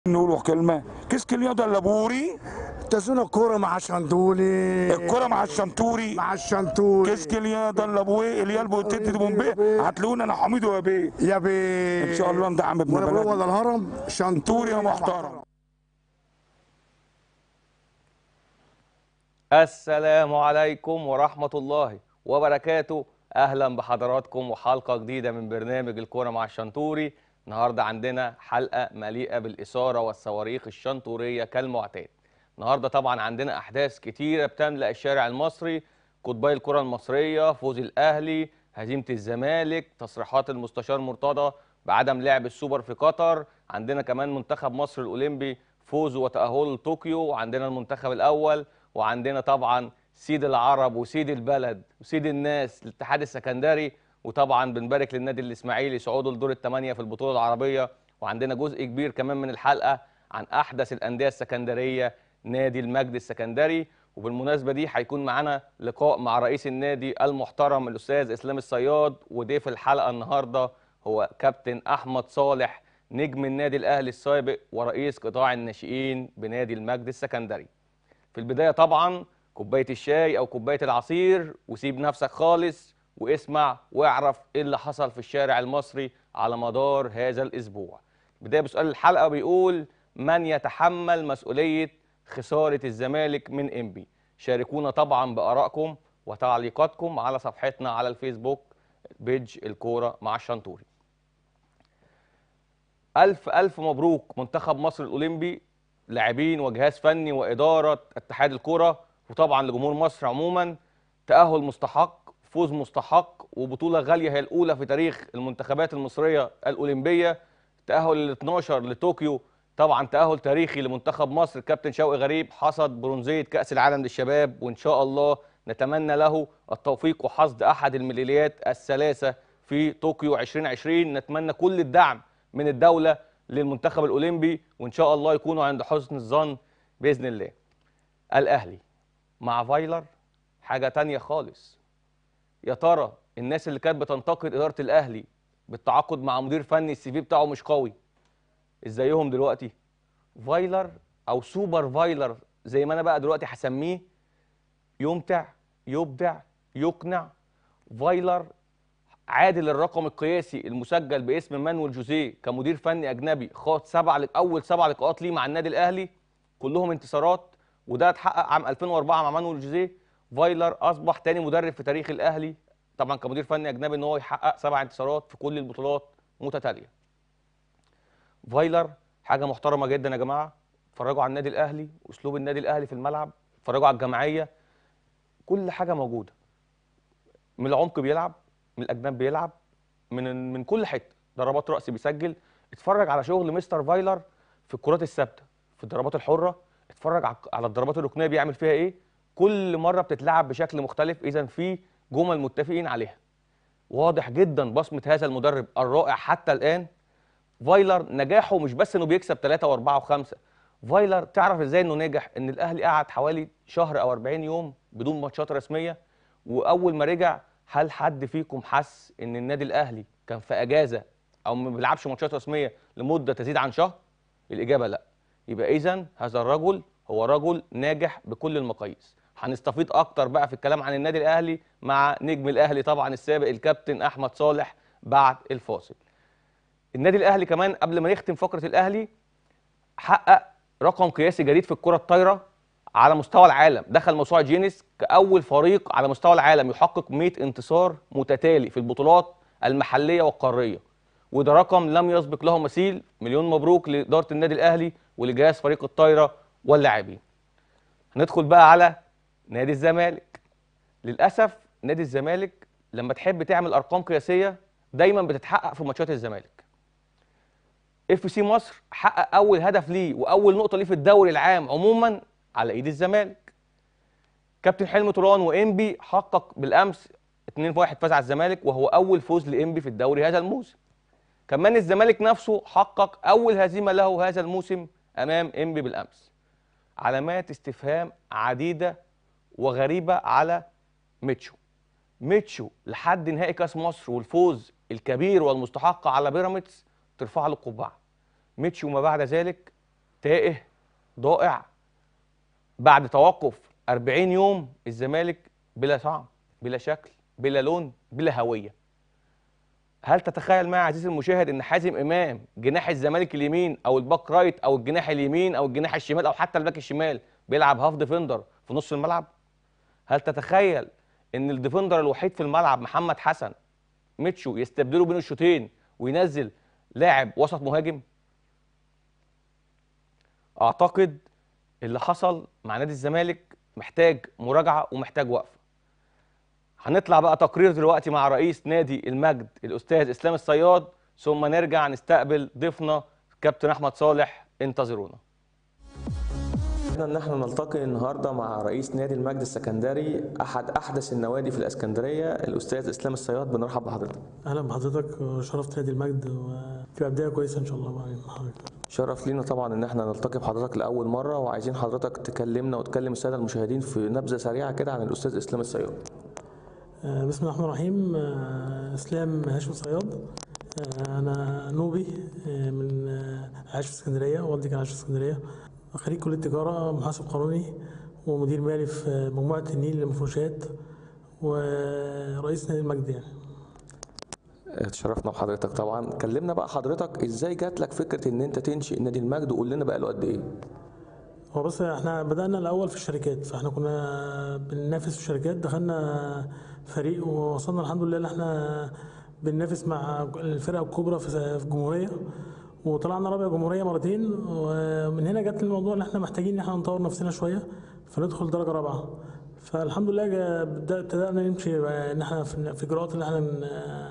نقول كلمة كيس اليد اللبوري تزون الكرة مع شندولي الكرة مع الشنتوري مع الشنتولي كيس اليد اللبوي اليال بوتيت دي بومبي هتلاقونا انا حميد وابي يا بي ان شاء الله ندعم ابن وانا بقول بلدنا ولا الهرم شنتولي توري يا محترم السلام عليكم ورحمة الله وبركاته أهلا بحضراتكم وحلقة جديدة من برنامج الكرة مع الشنتوري النهاردة عندنا حلقة مليئة بالإثارة والصواريخ الشنتورية كالمعتاد النهاردة طبعا عندنا أحداث كتيرة بتملأ الشارع المصري قطبي الكرة المصرية فوز الأهلي هزيمة الزمالك تصريحات المستشار مرتضى بعدم لعب السوبر في قطر عندنا كمان منتخب مصر الأولمبي فوزه وتأهله لطوكيو وعندنا المنتخب الأول وعندنا طبعا سيد العرب وسيد البلد وسيد الناس الاتحاد السكندري وطبعا بنبارك للنادي الاسماعيلي صعوده لدور الثمانيه في البطوله العربيه وعندنا جزء كبير كمان من الحلقه عن احدث الانديه السكندريه نادي المجد السكندري وبالمناسبه دي هيكون معانا لقاء مع رئيس النادي المحترم الاستاذ اسلام الصياد وضيف الحلقه النهارده هو كابتن احمد صالح نجم النادي الاهلي السابق ورئيس قطاع الناشئين بنادي المجد السكندري في البدايه طبعا كوبايه الشاي او كوبايه العصير وسيب نفسك خالص واسمع واعرف ايه اللي حصل في الشارع المصري على مدار هذا الاسبوع بدايه بسؤال الحلقه بيقول من يتحمل مسؤوليه خساره الزمالك من انبي شاركونا طبعا بارائكم وتعليقاتكم على صفحتنا على الفيسبوك بيج الكوره مع الشنتوري ألف ألف مبروك منتخب مصر الأولمبي لاعبين وجهاز فني وإدارة اتحاد الكرة وطبعا لجمهور مصر عموما تأهل مستحق فوز مستحق وبطولة غالية هي الأولى في تاريخ المنتخبات المصرية الأولمبية تأهل ال 12 لطوكيو طبعا تأهل تاريخي لمنتخب مصر كابتن شوقي غريب حصد برونزية كأس العالم للشباب وإن شاء الله نتمنى له التوفيق وحصد أحد الميداليات الثلاثة في طوكيو 2020 نتمنى كل الدعم من الدولة للمنتخب الأولمبي وإن شاء الله يكونوا عند حسن الظن بإذن الله الأهلي مع فايلر حاجة تانية خالص يا ترى الناس اللي كانت بتنتقد إدارة الأهلي بالتعاقد مع مدير فني السي في بتاعه مش قوي ازيهم دلوقتي فايلر او سوبر فايلر زي ما انا بقى دلوقتي هسميه يمتع يبدع يقنع فايلر عادل الرقم القياسي المسجل باسم مانويل جوزيه كمدير فني اجنبي خاض سبع لق- اول سبع لقاءات ليه مع النادي الاهلي كلهم انتصارات وده اتحقق عام 2004 مع مانويل جوزيه فايلر اصبح تاني مدرب في تاريخ الاهلي طبعا كمدير فني اجنبي ان هو يحقق سبع انتصارات في كل البطولات متتاليه فايلر حاجه محترمه جدا يا جماعه اتفرجوا على النادي الاهلي واسلوب النادي الاهلي في الملعب اتفرجوا على الجماعيه كل حاجه موجوده من العمق بيلعب من الاجناب بيلعب من من كل حته ضربات راس بيسجل اتفرج على شغل مستر فايلر في الكرات الثابته في الضربات الحره اتفرج على- على الضربات الركنيه بيعمل فيها ايه كل مره بتتلعب بشكل مختلف اذا في جمل متفقين عليها واضح جدا بصمه هذا المدرب الرائع حتى الان فايلر نجاحه مش بس انه بيكسب ثلاثة واربعة وخمسة فايلر تعرف ازاي انه نجح ان الاهلي قعد حوالي شهر او 40 يوم بدون ماتشات رسمية واول ما رجع هل حد فيكم حس ان النادي الاهلي كان في اجازة او ما بيلعبش ماتشات رسمية لمدة تزيد عن شهر الاجابة لا يبقى اذا هذا الرجل هو رجل ناجح بكل المقاييس هنستفيد اكتر بقى في الكلام عن النادي الاهلي مع نجم الاهلي طبعا السابق الكابتن احمد صالح بعد الفاصل النادي الاهلي كمان قبل ما نختم فقره الاهلي حقق رقم قياسي جديد في الكره الطايره على مستوى العالم دخل موسوعه جينيس كاول فريق على مستوى العالم يحقق 100 انتصار متتالي في البطولات المحليه والقاريه وده رقم لم يسبق له مثيل مليون مبروك لاداره النادي الاهلي ولجهاز فريق الطايره واللاعبين هندخل بقى على نادي الزمالك للاسف نادي الزمالك لما تحب تعمل ارقام قياسيه دايما بتتحقق في ماتشات الزمالك اف سي مصر حقق اول هدف ليه واول نقطه ليه في الدوري العام عموما على ايد الزمالك كابتن حلمي طولان وانبي حقق بالامس 2-1 فاز على الزمالك وهو اول فوز لانبي في الدوري هذا الموسم كمان الزمالك نفسه حقق اول هزيمه له هذا الموسم امام انبي بالامس علامات استفهام عديده وغريبه على ميتشو ميتشو لحد نهائي كاس مصر والفوز الكبير والمستحق على بيراميدز ترفع له القبعه ميتشو ما بعد ذلك تائه ضائع بعد توقف 40 يوم الزمالك بلا طعم بلا شكل بلا لون بلا هويه هل تتخيل معي عزيزي المشاهد ان حازم امام جناح الزمالك اليمين او الباك رايت او الجناح اليمين او الجناح الشمال او حتى الباك الشمال بيلعب هاف ديفندر في نص الملعب هل تتخيل ان الديفندر الوحيد في الملعب محمد حسن ميتشو يستبدله بين الشوطين وينزل لاعب وسط مهاجم اعتقد اللي حصل مع نادي الزمالك محتاج مراجعه ومحتاج وقفه هنطلع بقى تقرير دلوقتي مع رئيس نادي المجد الاستاذ اسلام الصياد ثم نرجع نستقبل ضيفنا كابتن احمد صالح انتظرونا ان احنا نلتقي النهارده مع رئيس نادي المجد السكندري احد احدث النوادي في الاسكندريه الاستاذ اسلام الصياد بنرحب بحضرتك اهلا بحضرتك وشرفت نادي المجد وتبقى بدايه كويسه ان شاء الله مع حضرتك شرف لينا طبعا ان احنا نلتقي بحضرتك لاول مره وعايزين حضرتك تكلمنا وتكلم الساده المشاهدين في نبذه سريعه كده عن الاستاذ اسلام الصياد آه، بسم الله الرحمن الرحيم آه، اسلام هاشم صياد آه، انا نوبي آه، من آه، عايش في اسكندريه والدي كان عايش في اسكندريه خريج كليه تجاره محاسب قانوني ومدير مالي في مجموعه النيل للمفروشات ورئيس نادي المجد يعني اتشرفنا بحضرتك طبعا كلمنا بقى حضرتك ازاي جات لك فكره ان انت تنشئ نادي المجد وقول لنا بقى له قد ايه هو بس احنا بدأنا الأول في الشركات فاحنا كنا بننافس في الشركات دخلنا فريق ووصلنا الحمد لله ان احنا بننافس مع الفرق الكبرى في في الجمهورية وطلعنا رابع جمهورية مرتين ومن هنا جت الموضوع ان احنا محتاجين ان احنا نطور نفسنا شوية فندخل درجة رابعة فالحمد لله جا- بدأ- ابتدأنا نمشي ان احنا في في اجراءات ان احنا ن-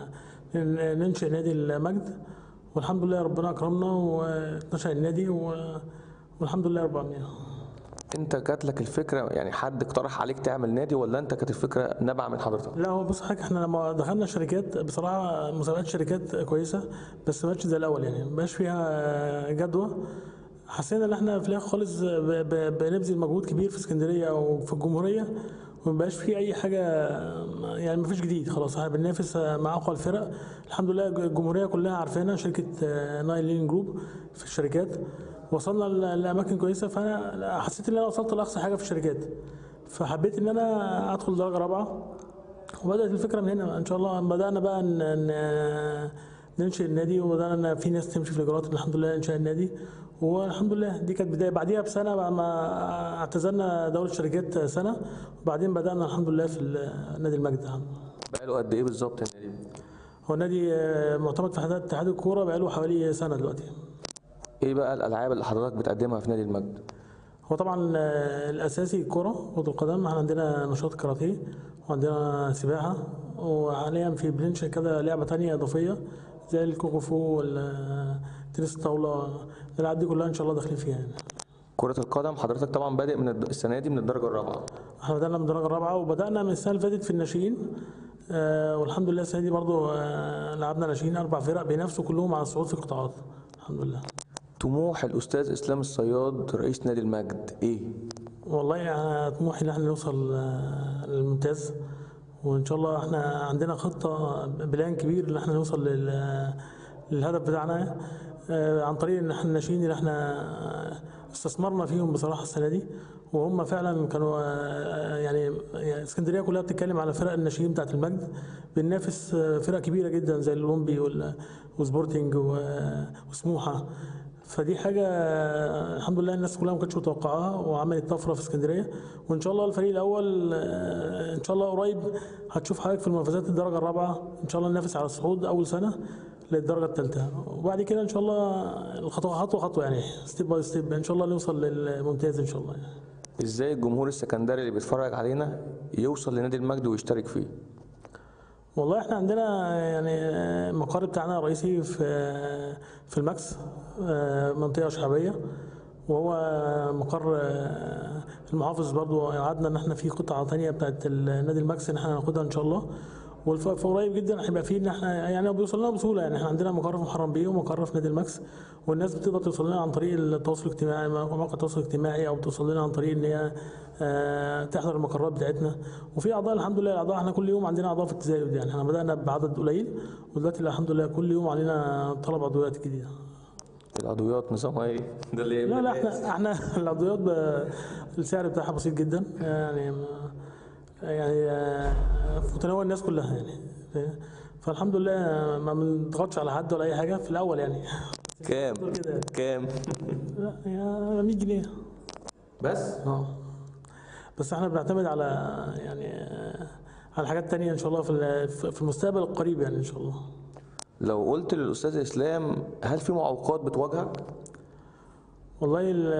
ن- ننشئ نادي المجد والحمد لله ربنا اكرمنا واتنشأ النادي و- والحمد لله رب العالمين انت جات لك الفكره يعني حد اقترح عليك تعمل نادي ولا انت كانت الفكره نابعه من حضرتك لا هو بص حضرتك احنا لما دخلنا شركات بصراحه مسابقات شركات كويسه بس ما بقتش زي الاول يعني ما بقاش فيها جدوى حسينا ان احنا في الاخر خالص ب- ب- بنبذل مجهود كبير في اسكندريه او في الجمهوريه وما بقاش في اي حاجه يعني ما فيش جديد خلاص احنا بننافس مع اقوى الفرق الحمد لله الجمهوريه كلها عارفانا شركه ناين لين جروب في الشركات وصلنا ل- لاماكن كويسه فانا حسيت ان انا وصلت لاقصى حاجه في الشركات فحبيت ان انا ادخل درجه رابعه وبدات الفكره من هنا ان شاء الله بدانا بقى ن- ن- ننشئ النادي وبدانا في ناس تمشي في الاجراءات الحمد لله انشاء النادي والحمد لله دي كانت بدايه بعديها بسنه بعد ما اعتزلنا دوله الشركات سنه وبعدين بدانا الحمد لله في ال- نادي المجد الحمد لله. بقى له قد ايه بالظبط النادي هو نادي آه، معتمد في اتحاد اتحاد الكوره بقاله حوالي سنه دلوقتي ايه بقى الالعاب اللي حضرتك بتقدمها في نادي المجد هو طبعا آه، الاساسي الكره كره القدم احنا عندنا نشاط كاراتيه وعندنا سباحه وحاليا في بننشئ كده لعبه تانية اضافيه زي الكونغ فو والتنس الطاوله الالعاب دي كلها ان شاء الله داخلين فيها يعني. كره القدم حضرتك طبعا بادئ من الد- السنه دي من الدرجه الرابعه احنا بدانا من الدرجه الرابعه وبدانا من السنه اللي فاتت في الناشئين آه والحمد لله السنه دي برضو آه لعبنا ناشئين اربع فرق بينافسوا كلهم على الصعود في القطاعات الحمد لله طموح الاستاذ اسلام الصياد رئيس نادي المجد ايه والله انا طموحي ان احنا نوصل آه، للممتاز وان شاء الله احنا عندنا خطه بلان كبير ان احنا نوصل لل- للهدف بتاعنا آه، عن طريق ان احنا الناشئين اللي احنا استثمرنا فيهم بصراحه السنه دي وهم فعلا كانوا آه، يعني يعني اسكندريه كلها بتتكلم على فرق الناشئين بتاعت المجد بننافس آه، فرق كبيره جدا زي الاولمبي وال- وسبورتنج و- وسموحه فدي حاجة الحمد لله الناس كلها ما كانتش متوقعاها وعملت طفرة في اسكندرية وإن شاء الله الفريق الأول آه، إن شاء الله قريب هتشوف حضرتك في المنافسات الدرجة الرابعة إن شاء الله ننافس على الصعود أول سنة للدرجة الثالثة وبعد كده إن شاء الله الخطوة خطوة خطوة يعني ستيب باي ستيب إن شاء الله نوصل للممتاز إن شاء الله يعني. ازاي الجمهور السكندري اللي بيتفرج علينا يوصل لنادي المجد ويشترك فيه والله احنا عندنا يعني المقر بتاعنا الرئيسي في في الماكس آه، منطقة شعبية وهو مقر آه، المحافظ برضو وعدنا ان احنا في قطعة تانية بتاعت النادي الماكس ان احنا هناخدها ان شاء الله والف- في قريب جدا هيبقى فيه ان احنا يعني بيوصل لنا بسهوله يعني احنا عندنا مقر في محرم بيه ومقر في نادي الماكس والناس بتقدر توصل لنا عن طريق التواصل الاجتماعي مواقع التواصل الاجتماعي او توصل لنا عن طريق ان هي آه، تحضر المقرات بتاعتنا وفي اعضاء الحمد لله الاعضاء احنا كل يوم عندنا اعضاء في التزايد يعني احنا بدانا بعدد قليل ودلوقتي الحمد لله كل يوم علينا طلب عضويات جديده العضويات نظامها ايه؟ ده اللي لا لا احنا احنا العضويات ب- السعر بتاعها بسيط جدا يعني ما- يعني آه، في متناول الناس كلها يعني فالحمد لله ما بنضغطش على حد ولا اي حاجه في الاول يعني كام؟ كده. كام؟ لا يا 100 جنيه بس؟ اه بس احنا بنعتمد على يعني آه، على حاجات تانية ان شاء الله في ال- في المستقبل القريب يعني ان شاء الله لو قلت للاستاذ اسلام هل في معوقات بتواجهك؟ والله ال-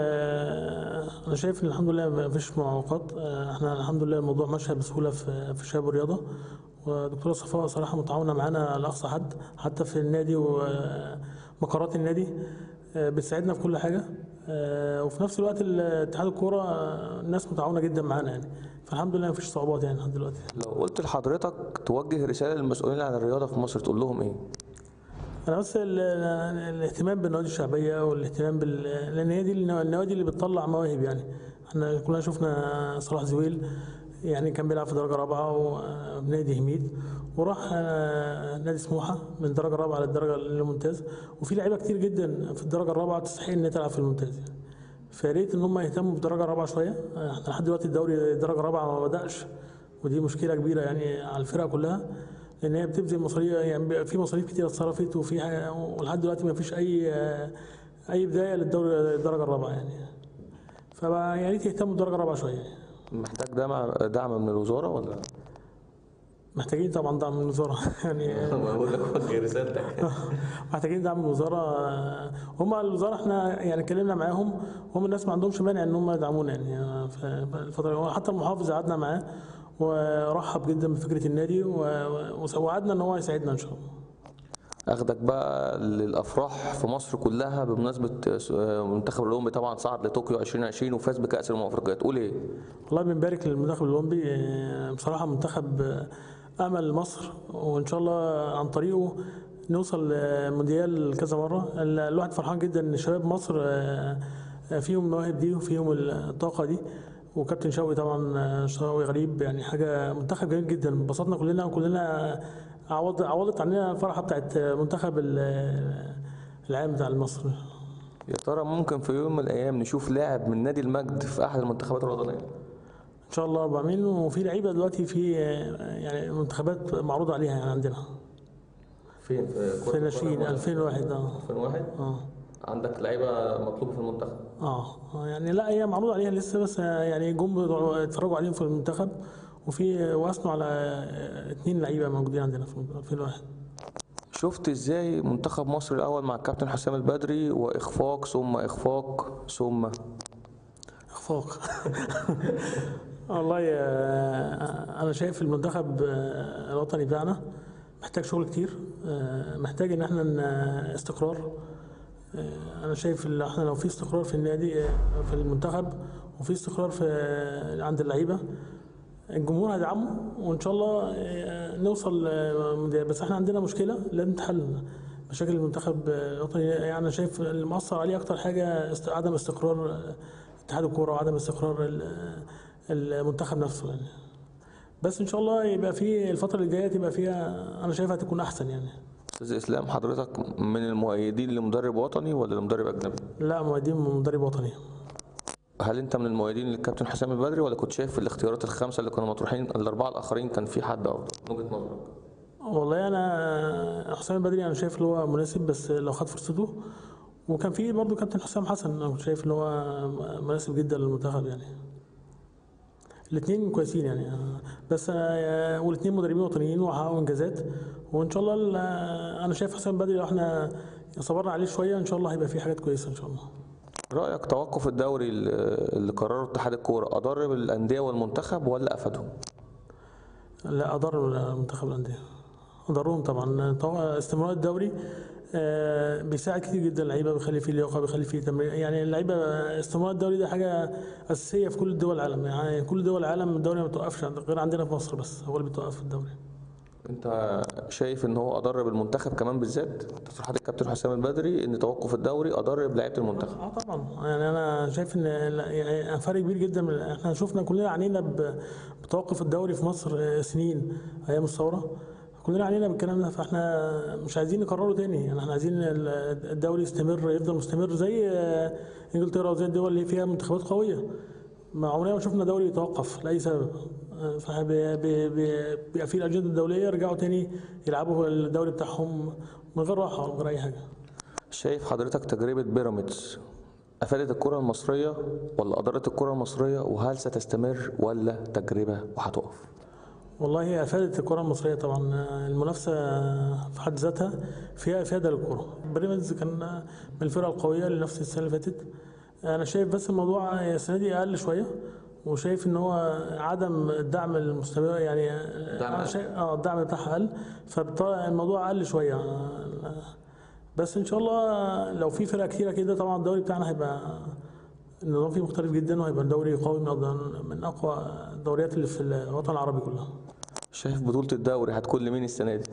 انا شايف ان الحمد لله ما فيش معوقات احنا الحمد لله الموضوع ماشي بسهوله في في الشباب والرياضه ودكتوره صفاء صراحه متعاونه معانا لاقصى حد حتى في النادي ومقرات النادي بتساعدنا في كل حاجه وفي نفس الوقت ال- اتحاد الكوره الناس متعاونه جدا معانا يعني فالحمد لله ما فيش صعوبات يعني لحد دلوقتي لو قلت لحضرتك توجه رساله للمسؤولين عن الرياضه في مصر تقول لهم ايه؟ انا بس ال- الاهتمام بالنوادي الشعبيه والاهتمام بال لان هي دي النوا- النوادي اللي بتطلع مواهب يعني احنا كلنا شفنا صلاح زويل يعني كان بيلعب في درجه رابعه ونادي هميد وراح آه، نادي سموحه من درجه رابعه للدرجه الممتاز وفي لعيبه كتير جدا في الدرجه الرابعه تستحق ان هي تلعب في الممتاز يعني فيا ريت ان هم يهتموا بالدرجه الرابعه شويه احنا لحد دلوقتي الدوري الدرجه الرابعه ما بداش ودي مشكله كبيره يعني على الفرق كلها لان هي بتبذل مصاريف يعني بيبقى في مصاريف كتير اتصرفت وفي حاجة- ولحد دلوقتي ما فيش اي اي بدايه للدوري الدرجه الرابعه يعني فبقى يا ريت يهتموا بالدرجه الرابعه شويه يعني. محتاج دعم دعم من الوزاره ولا؟ محتاجين طبعا دعم من الوزاره يعني بقول لك وجه رسالتك محتاجين دعم من الوزاره هم الوزاره احنا يعني اتكلمنا معاهم هم الناس ما عندهمش مانع ان هم يدعمونا يعني في الفتره حتى المحافظ قعدنا معاه ورحب جدا بفكره النادي و- ووعدنا ان هو يساعدنا ان شاء الله اخدك بقى للافراح في مصر كلها بمناسبه منتخب الاولمبي طبعا صعد لطوكيو 2020 وفاز بكاس الامم الافريقيه تقول ايه؟ والله بنبارك للمنتخب الاولمبي آه، بصراحه منتخب آه، امل مصر وان شاء الله عن طريقه نوصل مونديال كذا مره ال- الواحد فرحان جدا ان شباب مصر آه، آه، فيهم المواهب دي وفيهم الطاقه دي وكابتن شوقي طبعا آه، شوقي غريب يعني حاجه منتخب جميل جدا انبسطنا كلنا وكلنا عوض عوضت عننا الفرحه بتاعت منتخب ال- العام بتاع مصر يا ترى ممكن في يوم من الايام نشوف لاعب من نادي المجد في احد المنتخبات الوطنيه؟ ان شاء الله بعمل وفي لعيبه دلوقتي في آه، يعني منتخبات معروض عليها يعني عندنا فين؟ في ناشئين 2001 اه 2001 اه عندك لعيبه مطلوبه في المنتخب اه آه، يعني لا هي معروض عليها لسه بس آه، يعني جم اتفرجوا عليهم في المنتخب وفي واثنوا على آه، اتنين لعيبه موجودين عندنا في 2001 شفت ازاي منتخب مصر الاول مع الكابتن حسام البدري واخفاق ثم اخفاق ثم اخفاق والله آه، انا شايف المنتخب آه، الوطني بتاعنا محتاج شغل كتير آه، محتاج ان احنا ن- استقرار آه، انا شايف ان احنا لو في استقرار في النادي آه، في المنتخب وفي استقرار في آه، عند اللعيبه الجمهور هيدعمه وان شاء الله آه، نوصل آه، مونديال. بس احنا عندنا مشكله لازم تحل مشاكل المنتخب آه، الوطني يعني انا شايف اللي مأثر عليه اكتر حاجه است- عدم استقرار آه، اتحاد الكوره وعدم استقرار ال- المنتخب نفسه يعني بس ان شاء الله يبقى في الفتره اللي جايه تبقى فيها انا شايفها تكون احسن يعني استاذ اسلام حضرتك من المؤيدين لمدرب وطني ولا لمدرب اجنبي؟ لا مؤيدين من مدرب وطني هل انت من المؤيدين للكابتن حسام البدري ولا كنت شايف في الاختيارات الخمسه اللي كانوا مطروحين الاربعه الاخرين كان في حد افضل من وجهه نظرك؟ والله انا حسام البدري انا شايف ان هو مناسب بس لو خد فرصته وكان في برضه كابتن حسام حسن انا كنت شايف ان هو مناسب جدا للمنتخب يعني الاثنين كويسين يعني بس والاثنين مدربين وطنيين وحققوا انجازات وان شاء الله ال- انا شايف حسام بدري لو احنا صبرنا عليه شويه ان شاء الله هيبقى في حاجات كويسه ان شاء الله رايك توقف الدوري اللي اللي قرره اتحاد الكوره اضر بالانديه والمنتخب ولا افادهم؟ لا اضر منتخب الانديه اضرهم طبعا طبعا استمرار الدوري آه، بيساعد كتير جدا اللعيبه بيخلي فيه لياقه بيخلي فيه تمرين يعني اللعيبه استمرار الدوري ده حاجه اساسيه في كل دول العالم يعني كل دول العالم الدوري ما بتوقفش عند- غير عندنا في مصر بس هو اللي بيتوقف الدوري انت شايف ان هو اضر بالمنتخب كمان بالذات تصريحات الكابتن حسام البدري ان توقف الدوري اضر بلعيبه المنتخب اه طبعا يعني انا شايف ان لا- يعني فرق كبير جدا من احنا شفنا كلنا عانينا ب- بتوقف الدوري في مصر آه، سنين ايام الثوره كلنا علينا بالكلام ده فاحنا مش عايزين نكرره تاني يعني احنا عايزين ال- الدوري يستمر يفضل مستمر زي آه، انجلترا وزي الدول اللي فيها منتخبات قويه ما عمرنا ما شفنا دوري يتوقف لاي سبب آه، فاحنا بي- بي- بي- بيبقى في الاجنده الدوليه يرجعوا تاني يلعبوا الدوري بتاعهم من غير راحه ولا من غير اي حاجه شايف حضرتك تجربة بيراميدز أفادت الكرة المصرية ولا أضرت الكرة المصرية وهل ستستمر ولا تجربة وهتقف؟ والله هي افادت الكره المصريه طبعا المنافسه في حد ذاتها فيها افاده للكره بيراميدز كان من الفرق القويه اللي نفس السنه اللي فاتت انا شايف بس الموضوع السنه دي اقل شويه وشايف ان هو عدم الدعم المستمر يعني أنا شايف اه الدعم بتاعها قل فالموضوع اقل شويه بس ان شاء الله لو في فرق كتيره كده طبعا الدوري بتاعنا هيبقى النظام فيه مختلف جدا وهيبقى الدوري قوي من أقوى- من اقوى الدوريات اللي في الوطن العربي كلها شايف بطولة الدوري هتكون لمين السنة دي؟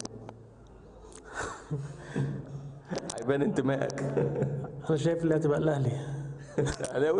هيبان انتمائك انا شايف اللي هتبقى الاهلي أهلاوي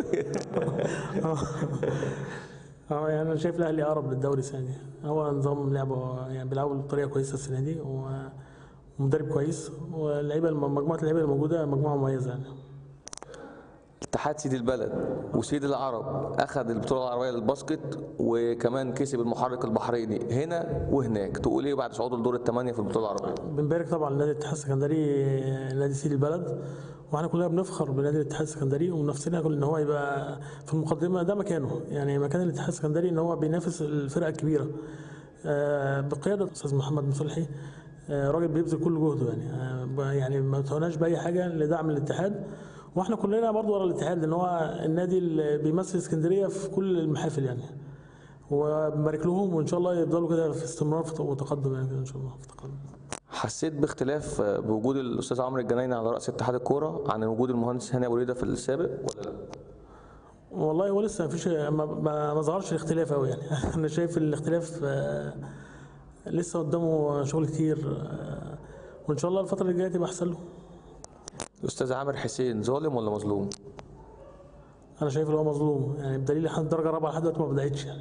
اه يعني انا شايف الاهلي اقرب للدوري السنه دي هو نظام لعبه يعني بيلعبوا بطريقه كويسه السنه دي و- ومدرب كويس واللعيبه الم- مجموعه اللعيبه الموجوده مجموعه مميزه يعني اتحاد سيد البلد وسيد العرب أخذ البطولة العربية للباسكت وكمان كسب المحرك البحريني هنا وهناك تقول إيه بعد صعوده لدور الثمانية في البطولة العربية؟ بنبارك طبعا لنادي الاتحاد السكندري نادي سيدي البلد واحنا كلنا بنفخر بنادي الاتحاد السكندري ونفسنا كل ان هو يبقى في المقدمه ده مكانه يعني مكان الاتحاد السكندري ان هو بينافس الفرق الكبيره آه، بقياده الاستاذ محمد مصلحي آه، راجل بيبذل كل جهده يعني آه، ب- يعني ما تهوناش باي حاجه لدعم الاتحاد واحنا كلنا برضو ورا الاتحاد لان هو النادي اللي بيمثل اسكندريه في كل المحافل يعني وبنبارك لهم وان شاء الله يفضلوا كده في استمرار في وتقدم يعني كده ان شاء الله في تقدم حسيت باختلاف بوجود الأستاذ عمرو الجنايني على رأس اتحاد الكورة عن وجود المهندس هاني أبو ريدة في السابق ولا لا؟ والله هو لسه مفيش ما, ما, ما ظهرش الاختلاف قوي يعني انا شايف الاختلاف آه، لسه قدامه شغل كتير آه، وان شاء الله الفتره اللي جايه تبقى احسن له الأستاذ عامر حسين ظالم ولا مظلوم؟ انا شايف ان هو مظلوم يعني بدليل لحد الدرجه الرابعه لحد دلوقتي ما بداتش يعني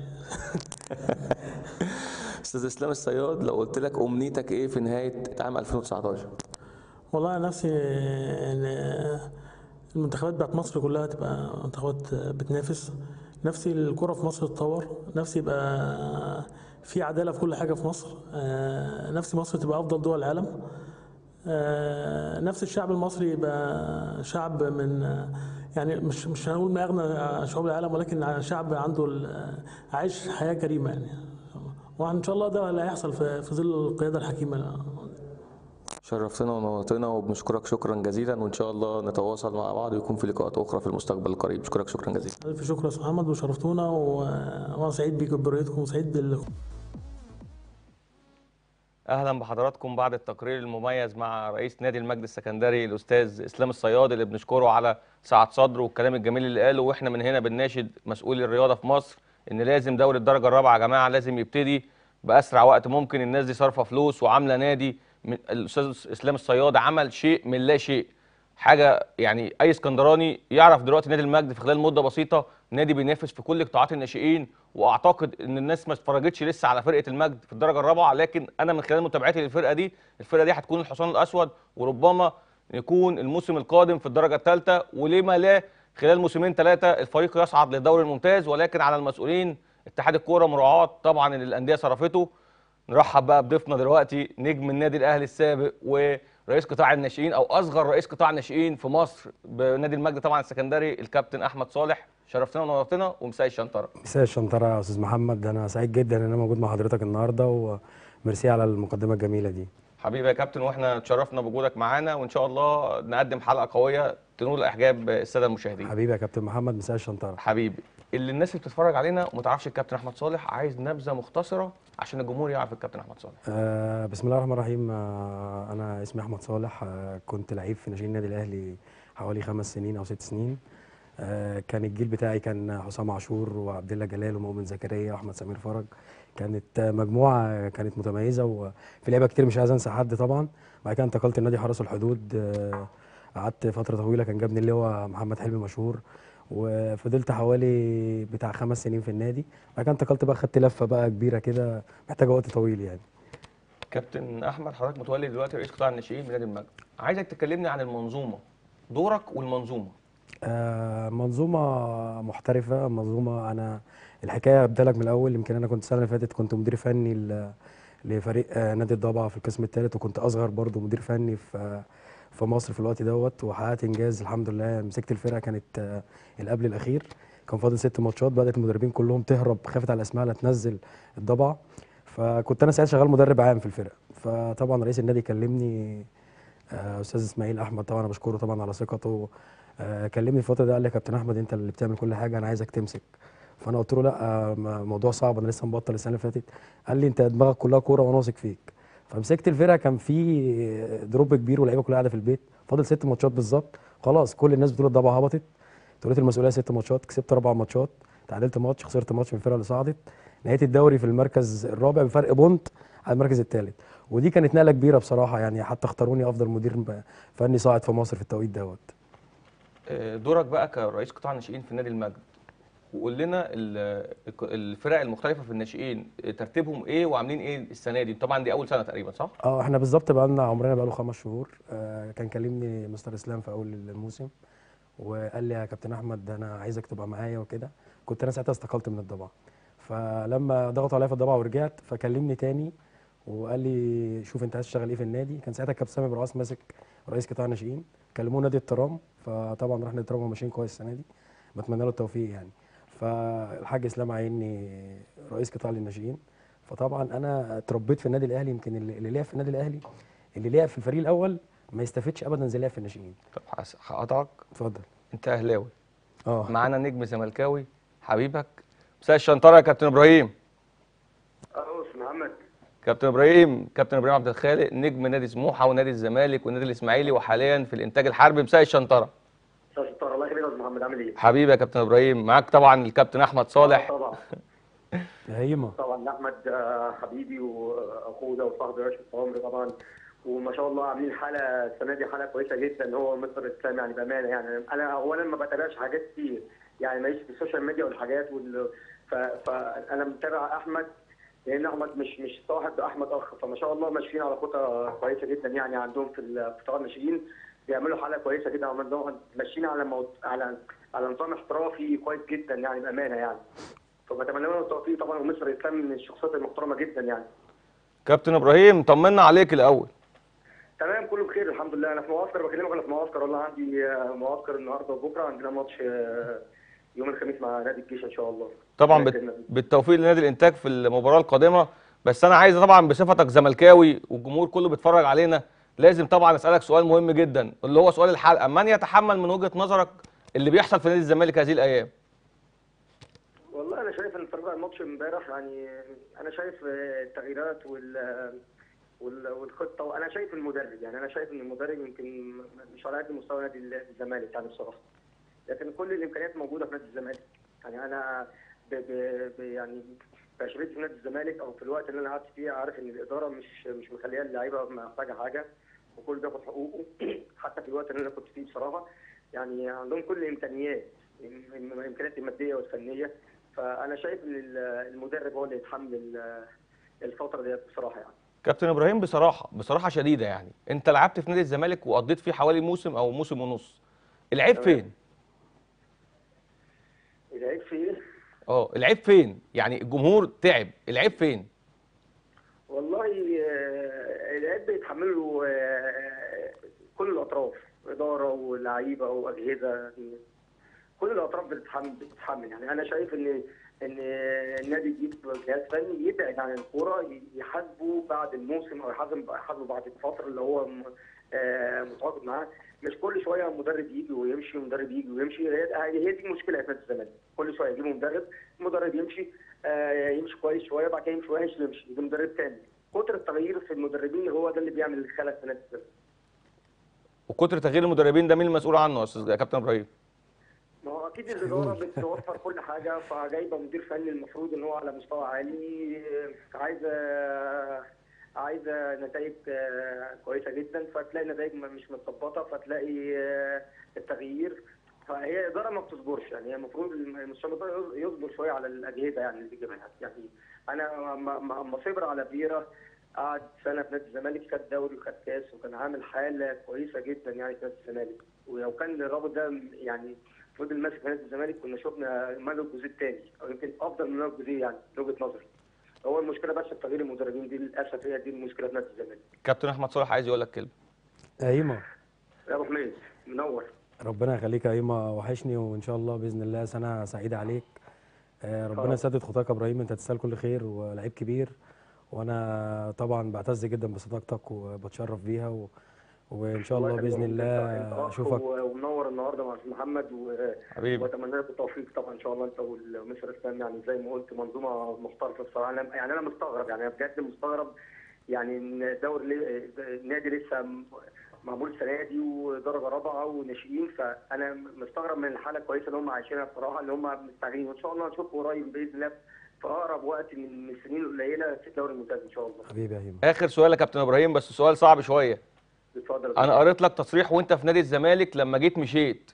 أستاذ إسلام الصياد لو قلت لك أمنيتك إيه في نهاية عام 2019؟ والله انا نفسي ان المنتخبات بتاعت مصر كلها تبقى منتخبات بتنافس نفسي الكرة في مصر تتطور نفسي يبقى في عدالة في كل حاجة في مصر آه، نفسي مصر تبقى أفضل دول العالم آه، نفس الشعب المصري يبقى شعب من يعني مش مش هنقول من أغنى شعوب العالم ولكن شعب عنده ال- عايش حياة كريمة يعني وإن شاء الله ده اللي هيحصل في في ظل القيادة الحكيمة شرفتنا ونورتنا وبنشكرك شكرا جزيلا وإن شاء الله نتواصل مع بعض ويكون في لقاءات أخرى في المستقبل القريب أشكرك شكرا جزيلا ألف شكر يا أستاذ محمد وشرفتونا و- وأنا سعيد بيكم برؤيتكم وسعيد بال اهلا بحضراتكم بعد التقرير المميز مع رئيس نادي المجد السكندري الاستاذ اسلام الصياد اللي بنشكره على سعه صدره والكلام الجميل اللي قاله واحنا من هنا بنناشد مسؤولي الرياضه في مصر ان لازم دوري الدرجه الرابعه يا جماعه لازم يبتدي باسرع وقت ممكن الناس دي صارفه فلوس وعامله نادي من الاستاذ اسلام الصياد عمل شيء من لا شيء حاجه يعني اي اسكندراني يعرف دلوقتي نادي المجد في خلال مده بسيطه نادي بينافس في كل قطاعات الناشئين واعتقد ان الناس ما اتفرجتش لسه على فرقه المجد في الدرجه الرابعه لكن انا من خلال متابعتي للفرقه دي الفرقه دي هتكون الحصان الاسود وربما يكون الموسم القادم في الدرجه الثالثه ولما لا خلال موسمين ثلاثه الفريق يصعد للدوري الممتاز ولكن على المسؤولين اتحاد الكوره مراعاه طبعا ان الانديه صرفته نرحب بقى بضيفنا دلوقتي نجم النادي الاهلي السابق ورئيس قطاع الناشئين او اصغر رئيس قطاع ناشئين في مصر بنادي المجد طبعا السكندري الكابتن احمد صالح شرفتنا ونورتنا ومساء الشنطره مساء الشنطرة يا أستاذ محمد أنا سعيد جدا إن أنا موجود مع حضرتك النهاردة وميرسي على المقدمة الجميلة دي حبيبي يا كابتن واحنا اتشرفنا بوجودك معانا وان شاء الله نقدم حلقه قويه تنول اعجاب الساده المشاهدين حبيبي يا كابتن محمد مساء الشنطرة حبيبي اللي الناس اللي بتتفرج علينا وما تعرفش الكابتن احمد صالح عايز نبذه مختصره عشان الجمهور يعرف الكابتن احمد صالح آه بسم الله الرحمن الرحيم آه أنا اسمي أحمد صالح آه كنت لعيب في ناشئين النادي الأهلي حوالي خمس سنين أو ست سنين آه كان الجيل بتاعي كان حسام عاشور وعبد الله جلال ومؤمن زكريا وأحمد سمير فرج كانت آه، مجموعة كانت متميزة وفي لعيبة كتير مش عايز أنسى حد طبعا بعد كده انتقلت لنادي حرس الحدود آه قعدت فترة طويلة كان جابني اللواء محمد حلمي مشهور وفضلت حوالي بتاع خمس سنين في النادي بعد كده انتقلت بقى خدت لفة بقى كبيرة كده محتاجة وقت طويل يعني كابتن احمد حضرتك متولي دلوقتي رئيس قطاع الناشئين بنادي المجد عايزك تكلمني عن المنظومه دورك والمنظومه آه، منظومة محترفة منظومة أنا الحكاية أبدأ لك من الأول يمكن أنا كنت السنة اللي فاتت كنت مدير فني ل- لفريق آه، نادي الضبع في القسم الثالث وكنت أصغر برضو مدير فني في آه، في مصر في الوقت دوت وحققت إنجاز الحمد لله مسكت الفرقة كانت آه، اللي قبل الأخير كان فاضل ست ماتشات بدأت المدربين كلهم تهرب خافت على اسمها لا تنزل الضبع فكنت أنا ساعتها شغال مدرب عام في الفرقة فطبعا رئيس النادي كلمني آه، استاذ اسماعيل احمد طبعا انا بشكره طبعا على ثقته آه، كلمني الفتره دي قال لي يا كابتن احمد انت اللي بتعمل كل حاجه انا عايزك تمسك فانا قلت له لا آه، م- موضوع صعب انا لسه مبطل السنه اللي فاتت قال لي انت دماغك كلها كوره وانا واثق فيك فمسكت الفرقه كان في دروب كبير واللعيبه كلها قاعده في البيت فاضل ست ماتشات بالظبط خلاص كل الناس بتقول الضبعه هبطت توليت المسؤوليه ست ماتشات كسبت اربع ماتشات تعادلت ماتش خسرت ماتش من الفرقه اللي صعدت نهايه الدوري في المركز الرابع بفرق بونت على المركز الثالث ودي كانت نقله كبيره بصراحه يعني حتى اختاروني افضل مدير ب- فني صاعد في مصر في التوقيت دوت آه، دورك بقى كرئيس قطاع الناشئين في نادي المجد وقول لنا ال- الك- الفرق المختلفه في الناشئين آه، ترتيبهم ايه وعاملين ايه السنه دي طبعا دي اول سنه تقريبا صح اه احنا بالظبط بقى لنا عمرنا بقى له خمس شهور آه كان كلمني مستر اسلام في اول الموسم وقال لي يا كابتن احمد ده انا عايزك تبقى معايا وكده كنت انا ساعتها استقلت من الضبع فلما ضغطوا عليا في الضبع ورجعت فكلمني تاني وقال لي شوف انت عايز تشتغل ايه في النادي كان ساعتها كابتن سامي برعاس ماسك رئيس قطاع الناشئين كلموه نادي الترام فطبعا رحنا الترام وماشيين كويس السنه دي بتمنى له التوفيق يعني فالحاج اسلام عيني رئيس قطاع للناشئين فطبعا انا اتربيت في النادي الاهلي يمكن اللي اللي لعب في النادي الاهلي اللي لعب في الفريق الاول ما يستفدش ابدا زي اللي لعب في الناشئين طب هس- هقطعك اتفضل انت اهلاوي اه معانا نجم زملكاوي حبيبك مساء الشنطره يا كابتن ابراهيم أهو محمد كابتن ابراهيم كابتن ابراهيم عبد الخالق نجم نادي سموحه ونادي الزمالك والنادي الاسماعيلي وحاليا في الانتاج الحربي مساء الشنطره استاذ ستار الله يخليك يا استاذ محمد عامل ايه؟ حبيبي يا كابتن ابراهيم معاك طبعا الكابتن احمد صالح طبعا هيما طبعا احمد آه، حبيبي واخونا وصاحبي راشد عمري طبعا وما شاء الله عاملين حاله السنه دي حاله كويسه جدا هو مستر اسلام يعني بامانه يعني انا اولا ما بتابعش حاجات كتير يعني ماليش في السوشيال ميديا والحاجات وال... ف... فانا متابع احمد لان احمد مش مش صاحب احمد اخ فما شاء الله ماشيين على خطى كويسه جدا يعني عندهم في القطاع الناشئين بيعملوا حاله كويسه جدا عندهم ماشيين على مو... على على نظام احترافي كويس جدا يعني بامانه يعني فبتمنى لهم التوفيق طبعا ومستر اسلام من الشخصيات المحترمه جدا يعني كابتن ابراهيم طمنا عليك الاول تمام كله بخير الحمد لله انا في معسكر بكلمك انا في معسكر والله عندي آه، معسكر النهارده وبكره عندنا ماتش آه، يوم الخميس مع نادي الجيش ان شاء الله طبعا بت- بإذن الله. بالتوفيق لنادي الانتاج في المباراه القادمه بس انا عايز طبعا بصفتك زملكاوي والجمهور كله بيتفرج علينا لازم طبعا اسالك سؤال مهم جدا اللي هو سؤال الحلقه من يتحمل من وجهه نظرك اللي بيحصل في نادي الزمالك هذه الايام والله انا شايف ان فرق الماتش امبارح يعني انا شايف آه، التغييرات وال وال- والخطه وانا شايف المدرب يعني انا شايف ان المدرب يمكن مش على قد مستوى نادي الزمالك يعني بصراحه لكن كل الامكانيات موجوده في نادي الزمالك يعني انا ب ب ب يعني بعشرتي في نادي الزمالك او في الوقت اللي انا قعدت فيه عارف ان الاداره مش مش مخليه اللعيبه محتاجه حاجه وكل بياخد حقوقه حتى في الوقت اللي انا كنت فيه بصراحه يعني عندهم كل الامكانيات الإم- الامكانيات الماديه والفنيه فانا شايف ان ال- المدرب هو اللي يتحمل ال- الفتره ديت بصراحه يعني كابتن ابراهيم بصراحه بصراحه شديده يعني انت لعبت في نادي الزمالك وقضيت فيه حوالي موسم او موسم ونص العيب تمام. فين العيب في ايه؟ اه العيب فين يعني الجمهور تعب العيب فين والله آه، العيب بيتحمله آه، كل الاطراف اداره ولاعيبه واجهزه كل الاطراف بتتحمل بتتحمل يعني انا شايف ان ان النادي يجيب جهاز فني يبعد عن الكوره يحاسبه بعد الموسم او يحاسب يحاسبه بعد الفتره اللي هو م- آه، متواجد معاه مش كل شويه مدرب يجي ويمشي ومدرب يجي ويمشي هي هي دي المشكله في نادي الزمالك كل شويه يجيبوا مدرب مدرب يمشي آه، يمشي كويس شويه بعد كده يمشي وحش يمشي يجي مدرب تاني كتر التغيير في المدربين هو ده اللي بيعمل الخلل في نادي الزمالك وكتر تغيير المدربين ده مين المسؤول عنه يا استاذ يا كابتن ابراهيم ما هو اكيد الاداره بتوفر كل حاجه فجايبه مدير فني المفروض ان هو على مستوى عالي عايزه عايزه نتائج آه، كويسه جدا فتلاقي نتائج م- مش متظبطه فتلاقي آه، التغيير فهي اداره ما بتصبرش يعني هي المفروض المستشار الإداري يصبر شويه على الاجهزه يعني اللي بيجيبها يعني انا ما- ما- ما صبر على فيرا قعد سنه في نادي الزمالك خد دوري وخد كاس وكان عامل حاله كويسه جدا يعني في نادي الزمالك ولو كان الراجل ده يعني فضل ماسك في نادي الزمالك كنا شفنا مانو الجوزيه الثاني او يمكن افضل من مانو الجوزيه يعني من وجهه نظري هو المشكله بس في تغيير المدربين دي للاسف هي دي المشكله في نادي الزمالك كابتن احمد صالح عايز يقول لك كلمه ايما يا ابو حميد منور ربنا يخليك يا ايما وحشني وان شاء الله باذن الله سنه سعيده عليك آه، ربنا آه. يسدد خطاك يا ابراهيم انت تستاهل كل خير ولعيب كبير وانا طبعا بعتز جدا بصداقتك وبتشرف بيها و... وان شاء الله باذن أنت- أنت الله أخ اشوفك و- ومنور النهارده مع أستاذ محمد و... حبيبي واتمنى لك التوفيق طبعا ان شاء الله انت والمستر اسلام يعني زي ما قلت منظومه محترفه بصراحه أنا يعني انا مستغرب يعني أنا بجد مستغرب يعني ان دوري لي- النادي لسه م- معمول السنه دي ودرجه رابعه وناشئين فانا مستغرب من الحاله الكويسه اللي هم عايشينها بصراحه اللي هم مستعجلين وان شاء الله نشوفكم قريب باذن الله في اقرب وقت من من السنين القليله في الدوري الممتاز ان شاء الله حبيبي يا ايما اخر سؤال يا كابتن ابراهيم بس سؤال صعب شويه اتفضل انا قريت لك تصريح وانت في نادي الزمالك لما جيت مشيت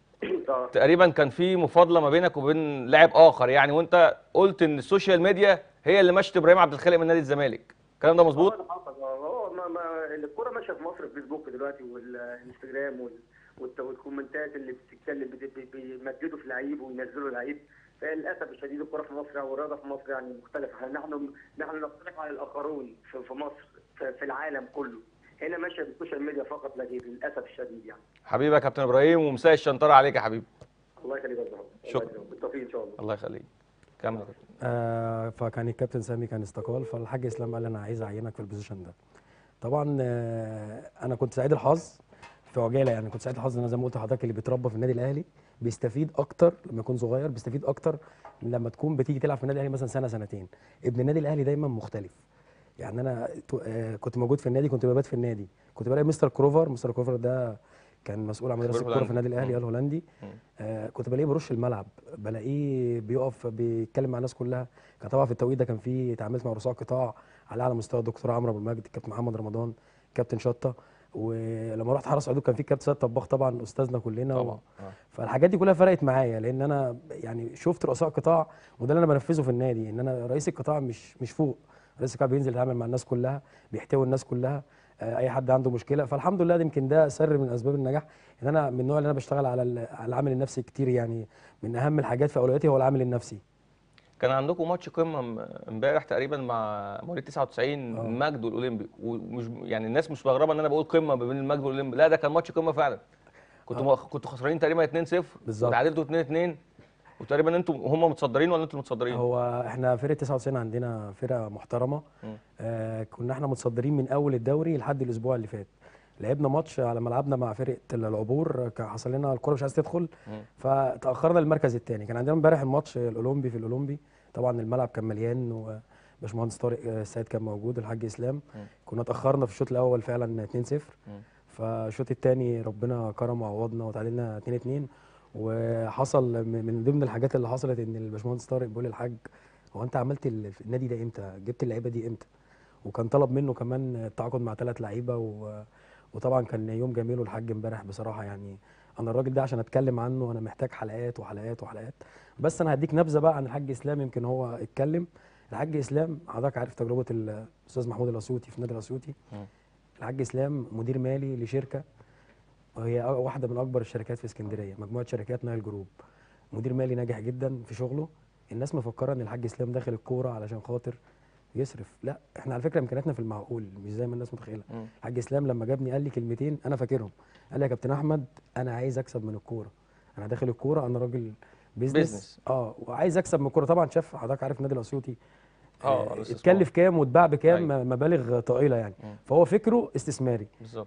آه. تقريبا كان في مفاضله ما بينك وبين لاعب اخر يعني وانت قلت ان السوشيال ميديا هي اللي مشت ابراهيم عبد الخالق من نادي الزمالك الكلام ده مظبوط اه ده حصل اه هو ما ما الكوره ماشيه في مصر الفيسبوك دلوقتي والانستجرام وال- والت- والكومنتات اللي بتتكلم بت- بي- بيمجدوا في لعيب وينزلوا لعيب فللاسف الشديد الكوره في مصر او الرياضه في مصر يعني مختلفه نحن نحن نختلف عن الاخرون في, في مصر في, في العالم كله هنا ماشيه بالسوشيال ميديا فقط لا غير للاسف الشديد يعني حبيبي يا كابتن ابراهيم ومساء الشنطره عليك يا حبيبي الله يخليك يا زهر شكرا. بالتوفيق ان شاء الله الله يخليك كمل يا كابتن. آه فكان الكابتن سامي كان استقال فالحاج اسلام قال انا عايز اعينك في البوزيشن ده طبعا آه انا كنت سعيد الحظ في عجاله يعني كنت سعيد الحظ ان انا زي ما قلت لحضرتك اللي بيتربى في النادي الاهلي بيستفيد اكتر لما يكون صغير بيستفيد اكتر من لما تكون بتيجي تلعب في النادي الاهلي مثلا سنه سنتين ابن النادي الاهلي دايما مختلف يعني انا تو- آه، كنت موجود في النادي كنت ببات في النادي كنت بلاقي مستر كروفر مستر كروفر ده كان مسؤول عن مدرسه خبير الكوره في هولندي. النادي الاهلي مم. الهولندي مم. آه كنت بلاقيه برش الملعب بلاقيه بيقف بيتكلم مع الناس كلها كان طبعا في التوقيت ده كان في اتعاملت مع رؤساء قطاع على اعلى مستوى الدكتور عمرو ابو المجد كابتن محمد رمضان كابتن شطه ولما رحت حرس حدود كان في كابتن سيد طباخ طبعا استاذنا كلنا و... طبعا آه. فالحاجات دي كلها فرقت معايا لان انا يعني شفت رؤساء قطاع وده اللي انا بنفذه في النادي ان انا رئيس القطاع مش مش فوق رئيس القطاع بينزل يتعامل مع الناس كلها بيحتوي الناس كلها آه، اي حد عنده مشكله فالحمد لله ده يمكن ده سر من اسباب النجاح ان انا من النوع اللي انا بشتغل على ال- على العامل النفسي كتير يعني من اهم الحاجات في اولوياتي هو العامل النفسي كان عندكم ماتش قمه م- امبارح تقريبا مع مواليد 99 آه. المجد والاولمبي ومش يعني الناس مش مستغربه ان انا بقول قمه ما بين المجد والاولمبي لا ده كان ماتش قمه فعلا كنتوا مؤخ- كنتوا خسرانين تقريبا 2-0 بالظبط. وتعادلتوا 2-2 وتقريبا انتوا هم متصدرين ولا انتوا متصدرين؟ هو احنا فرقه 99 عندنا فرقه محترمه مم. آه كنا احنا متصدرين من اول الدوري لحد الاسبوع اللي فات لعبنا ماتش على ملعبنا مع فرقه العبور كان حصل لنا الكره مش عايز تدخل مم. فتاخرنا للمركز الثاني كان عندنا امبارح الماتش الاولمبي في الاولمبي طبعا الملعب كان مليان وباشمهندس طارق آه، السيد كان موجود الحاج اسلام مم. كنا اتاخرنا في الشوط الاول فعلا 2-0 مم. فالشوط الثاني ربنا كرم وعوضنا وتعادلنا 2-2 وحصل م- من ضمن الحاجات اللي حصلت ان الباشمهندس طارق بيقول للحاج هو انت عملت ال- النادي ده امتى؟ جبت اللعيبه دي امتى؟ وكان طلب منه كمان التعاقد مع ثلاث لعيبه و... وطبعا كان يوم جميل والحاج امبارح بصراحه يعني انا الراجل ده عشان اتكلم عنه انا محتاج حلقات وحلقات وحلقات بس انا هديك نبذه بقى عن الحاج اسلام يمكن هو اتكلم الحاج اسلام حضرتك عارف تجربه الاستاذ محمود الاسيوطي في النادي الاسيوطي مم. الحاج اسلام مدير مالي لشركه وهي واحده من اكبر الشركات في اسكندريه مجموعه شركات نايل جروب مدير مالي ناجح جدا في شغله الناس مفكره ان الحاج اسلام داخل الكوره علشان خاطر يصرف لا احنا على فكره امكانياتنا في المعقول مش زي ما الناس متخيله مم. الحاج اسلام لما جابني قال لي كلمتين انا فاكرهم قال لي يا كابتن احمد انا عايز اكسب من الكوره انا داخل الكوره انا راجل بيزنس بيزنس. اه وعايز اكسب من الكوره طبعا شاف حضرتك عارف النادي الاسيوطي اه آه، الاستثمار. اتكلف كام واتباع بكام أيوة. مبالغ طائله يعني مم. فهو فكره استثماري بالظبط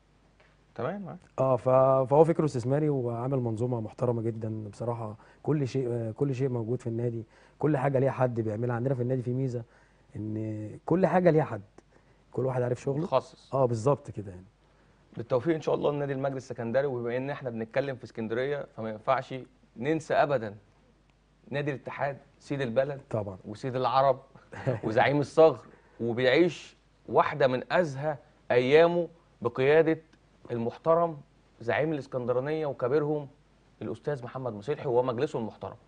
تمام معاك. اه ف- فهو فكره استثماري وعامل منظومه محترمه جدا بصراحه كل شيء آه، كل شيء موجود في النادي كل حاجه ليها حد بيعملها عندنا في النادي في ميزه ان كل حاجه ليها حد كل واحد عارف شغله متخصص اه بالظبط كده يعني بالتوفيق ان شاء الله لنادي المجد السكندري وبما ان احنا بنتكلم في اسكندريه فما ينفعش ننسى ابدا نادي الاتحاد سيد البلد طبعا وسيد العرب وزعيم الصغر وبيعيش واحده من ازهى ايامه بقياده المحترم زعيم الاسكندرانيه وكبيرهم الاستاذ محمد مسيحي ومجلسه المحترم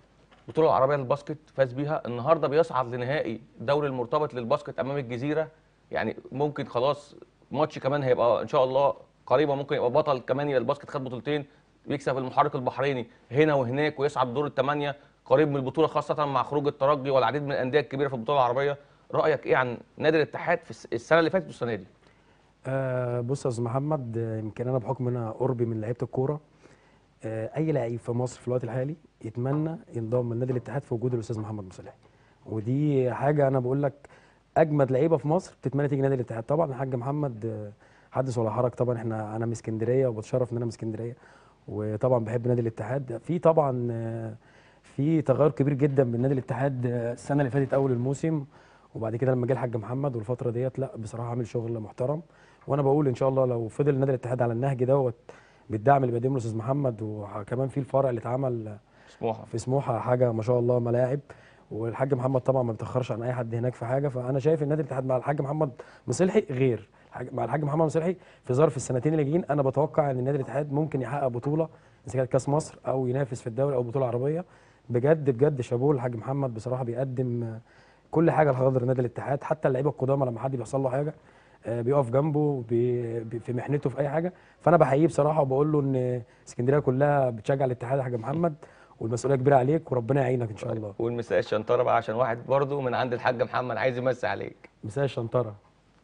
البطوله العربيه للباسكت فاز بيها النهارده بيصعد لنهائي دوري المرتبط للباسكت امام الجزيره يعني ممكن خلاص ماتش كمان هيبقى ان شاء الله قريبا ممكن يبقى بطل كمان يبقى الباسكت خد بطولتين بيكسب المحرك البحريني هنا وهناك ويصعد دور الثمانيه قريب من البطوله خاصه مع خروج الترجي والعديد من الانديه الكبيره في البطوله العربيه رايك ايه عن نادي الاتحاد في الس- السنه اللي فاتت والسنه دي آه بص يا استاذ محمد آه، يمكن انا بحكم ان انا قربي من لعيبه الكوره آه اي لعيب في مصر في الوقت الحالي يتمنى ينضم لنادي الاتحاد في وجود الاستاذ محمد مصلحي ودي حاجه انا بقول لك اجمد لعيبه في مصر بتتمنى تيجي نادي الاتحاد طبعا الحاج محمد آه، حدث ولا حرج طبعا احنا انا من اسكندريه وبتشرف ان انا من اسكندريه وطبعا بحب نادي الاتحاد في طبعا آه، في تغير كبير جدا من نادي الاتحاد آه، السنه اللي فاتت اول الموسم وبعد كده لما جه الحاج محمد والفتره ديت لا بصراحه عامل شغل محترم وانا بقول ان شاء الله لو فضل نادي الاتحاد على النهج دوت بالدعم اللي بيقدمه الاستاذ محمد وكمان في الفرع اللي اتعمل سموحه في سموحه حاجه ما شاء الله ملاعب والحاج محمد طبعا ما بيتاخرش عن اي حد هناك في حاجه فانا شايف ان نادي الاتحاد مع الحاج محمد مصلحي غير الحاج- مع الحاج محمد مصلحي في ظرف السنتين اللي جايين انا بتوقع ان نادي الاتحاد ممكن يحقق بطوله اذا كانت كاس مصر او ينافس في الدوري او بطوله عربيه بجد بجد شابوه الحاج محمد بصراحه بيقدم كل حاجه لحضر نادي الاتحاد حتى اللعيبه القدامى لما حد بيحصل له حاجه آه، بيقف جنبه بي بي- في محنته في اي حاجه فانا بحييه بصراحه وبقول له ان اسكندريه كلها بتشجع الاتحاد يا حاج محمد والمسؤوليه كبيره عليك وربنا يعينك ان شاء الله والمساء الشنطره بقى عشان واحد برضو من عند الحاج محمد عايز يمسي عليك مساء الشنطره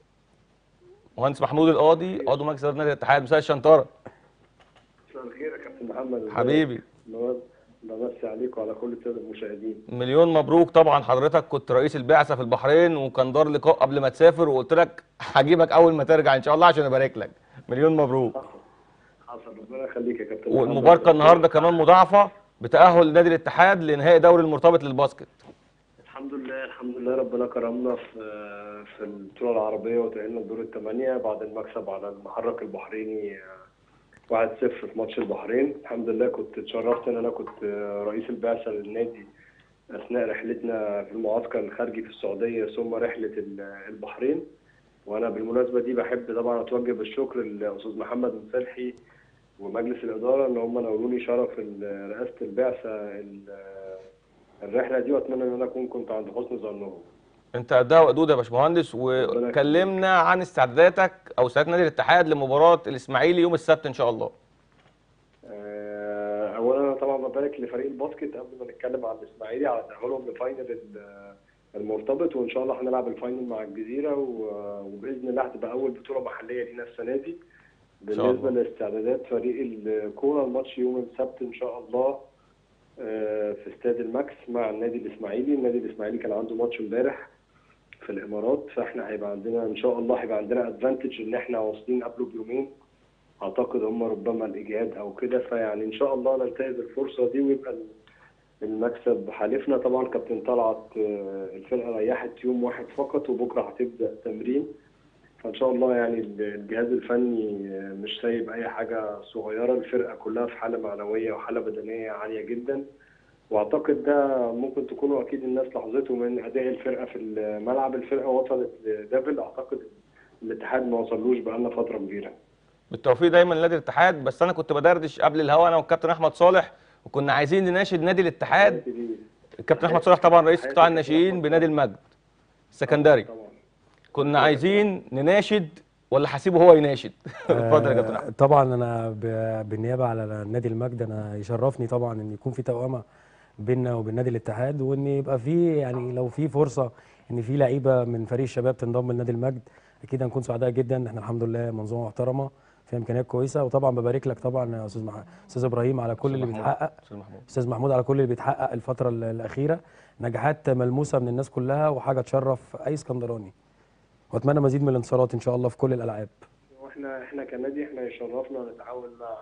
مهندس محمود القاضي عضو مجلس اداره نادي الاتحاد مساء الشنطره مساء الخير يا كابتن محمد حبيبي بمس- بمسي عليك وعلى كل الساده المشاهدين مليون مبروك طبعا حضرتك كنت رئيس البعثه في البحرين وكان دار لقاء قبل ما تسافر وقلت لك هجيبك اول ما ترجع ان شاء الله عشان ابارك لك مليون مبروك حصل ربنا يخليك يا كابتن والمباركه محمد. النهارده كمان مضاعفه بتاهل نادي الاتحاد لنهائي دوري المرتبط للباسكت الحمد لله الحمد لله ربنا كرمنا في في البطوله العربيه وتأهلنا لدور الثمانيه بعد المكسب على المحرك البحريني آه، 1-0 في ماتش البحرين الحمد لله كنت اتشرفت ان انا كنت آه، رئيس البعثه للنادي اثناء رحلتنا في المعسكر الخارجي في السعوديه ثم رحله ال- البحرين وانا بالمناسبه دي بحب طبعا اتوجه بالشكر للاستاذ محمد مسلحي ومجلس الاداره ان هم نوروني شرف ال- رئاسه البعثه ال- الرحله دي واتمنى ان انا اكون كنت عند حسن ظنهم انت قدها وقدود يا باشمهندس وكلمنا عن استعداداتك او استعداد نادي الاتحاد لمباراه الاسماعيلي يوم السبت ان شاء الله آه، اولا انا طبعا ببارك لفريق الباسكت قبل ما نتكلم عن الاسماعيلي على تاهلهم لفاينل ال- المرتبط وان شاء الله هنلعب الفاينل مع الجزيره و- وباذن الله هتبقى اول بطوله محليه لينا السنه دي شاء الله. بالنسبه لاستعدادات فريق الكوره الماتش يوم السبت ان شاء الله آه، في استاد الماكس مع النادي الاسماعيلي النادي الاسماعيلي كان عنده ماتش امبارح في الامارات فاحنا هيبقى عندنا ان شاء الله هيبقى عندنا ادفانتج ان احنا واصلين قبله بيومين اعتقد هم ربما الاجهاد او كده فيعني ان شاء الله ننتهز الفرصه دي ويبقى المكسب حالفنا طبعا كابتن طلعت آه، الفرقه ريحت يوم واحد فقط وبكره هتبدا تمرين فان شاء الله يعني الجهاز الفني آه، مش سايب اي حاجه صغيره الفرقه كلها في حاله معنويه وحاله بدنيه عاليه جدا واعتقد ده ممكن تكونوا اكيد الناس لاحظته من اداء الفرقه في الملعب الفرقه وصلت لليفل اعتقد الاتحاد ما وصلوش بقالنا فتره كبيره بالتوفيق دايما لنادي الاتحاد بس انا كنت بدردش قبل الهوا انا والكابتن احمد صالح وكنا عايزين نناشد نادي الاتحاد الكابتن احمد صالح طبعا رئيس قطاع الناشئين بنادي المجد السكندري طبعا كنا عايزين نناشد ولا هسيبه هو يناشد اتفضل يا كابتن آه، احمد طبعا انا ب- بالنيابه على نادي المجد انا يشرفني طبعا ان يكون في توأمه بيننا وبين نادي الاتحاد وان يبقى في يعني لو في فرصه ان في لعيبه من فريق الشباب تنضم لنادي المجد اكيد هنكون سعداء جدا احنا الحمد لله منظومه محترمه فيها امكانيات كويسه وطبعا ببارك لك طبعا يا استاذ مح... استاذ ابراهيم على كل اللي محمود. بيتحقق استاذ محمود استاذ محمود على كل اللي بيتحقق الفتره ال- الاخيره نجاحات ملموسه من الناس كلها وحاجه تشرف اي اسكندراني واتمنى مزيد من الانتصارات ان شاء الله في كل الالعاب واحنا احنا كنادي احنا يشرفنا نتعاون مع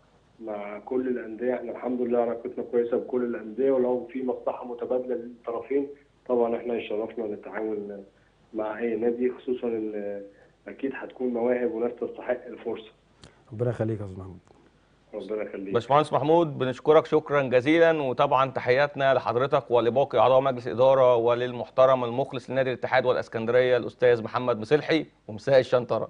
مع كل الانديه احنا الحمد لله علاقتنا كويسه بكل الانديه ولو في مصلحه متبادله للطرفين طبعا احنا يشرفنا نتعاون مع اي نادي خصوصا ان اكيد هتكون مواهب وناس تستحق الفرصه ربنا يخليك يا استاذ محمود ربنا يخليك باشمهندس محمود بنشكرك شكرا جزيلا وطبعا تحياتنا لحضرتك ولباقي اعضاء مجلس الاداره وللمحترم المخلص لنادي الاتحاد والاسكندريه الاستاذ محمد مسلحي ومساء الشنطره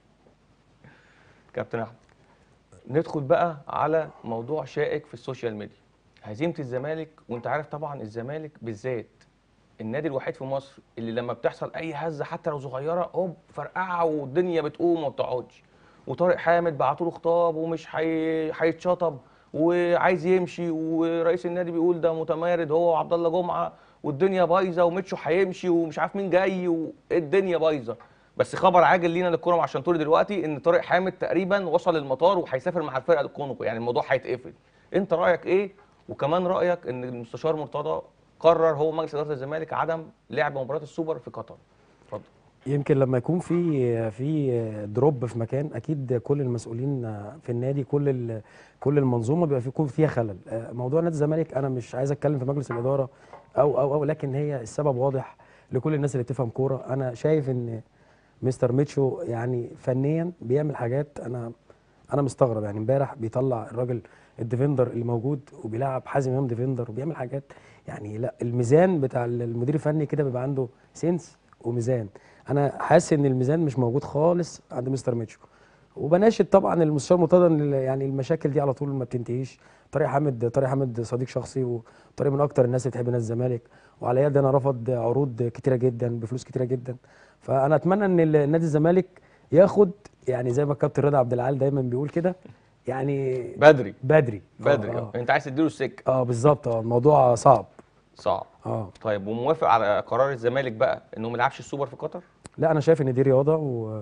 كابتن احمد ندخل بقى على موضوع شائك في السوشيال ميديا هزيمه الزمالك وانت عارف طبعا الزمالك بالذات النادي الوحيد في مصر اللي لما بتحصل اي هزه حتى لو صغيره هوب فرقعه والدنيا بتقوم وما بتقعدش وطارق حامد بعتوا له خطاب ومش حي... هيتشطب وعايز يمشي ورئيس النادي بيقول ده متمارد هو وعبد الله جمعه والدنيا بايظه وميتشو هيمشي ومش عارف مين جاي والدنيا بايظه بس خبر عاجل لينا للكره مع الشنطوري دلوقتي ان طارق حامد تقريبا وصل المطار وهيسافر مع الفرقه الكونغو يعني الموضوع هيتقفل انت رايك ايه وكمان رايك ان المستشار مرتضى قرر هو مجلس اداره الزمالك عدم لعب مباراه السوبر في قطر اتفضل يمكن لما يكون في في دروب في مكان اكيد كل المسؤولين في النادي كل ال- كل المنظومه بيبقى يكون فيها خلل موضوع نادي الزمالك انا مش عايز اتكلم في مجلس الاداره او او او لكن هي السبب واضح لكل الناس اللي بتفهم كوره انا شايف ان مستر ميتشو يعني فنيا بيعمل حاجات انا انا مستغرب يعني امبارح بيطلع الراجل الديفندر اللي موجود وبيلعب حازم امام ديفندر وبيعمل حاجات يعني لا الميزان بتاع المدير الفني كده بيبقى عنده سنس وميزان انا حاسس ان الميزان مش موجود خالص عند مستر ميتشو وبناشد طبعا المستشار مرتضى إن يعني المشاكل دي على طول ما بتنتهيش طارق حامد طارق حامد صديق شخصي وطارق من اكتر الناس اللي تحب نادي الزمالك وعلى يد انا رفض عروض كتيره جدا بفلوس كتيره جدا فانا اتمنى ان ال- نادي الزمالك ياخد يعني زي ما الكابتن رضا عبد العال دايما بيقول كده يعني بدري بدري بدري اه, اه انت عايز تديله السكه آه بالظبط اه الموضوع صعب صعب اه طيب وموافق على قرار الزمالك بقى انه ما يلعبش السوبر في قطر لا انا شايف ان دي رياضه و...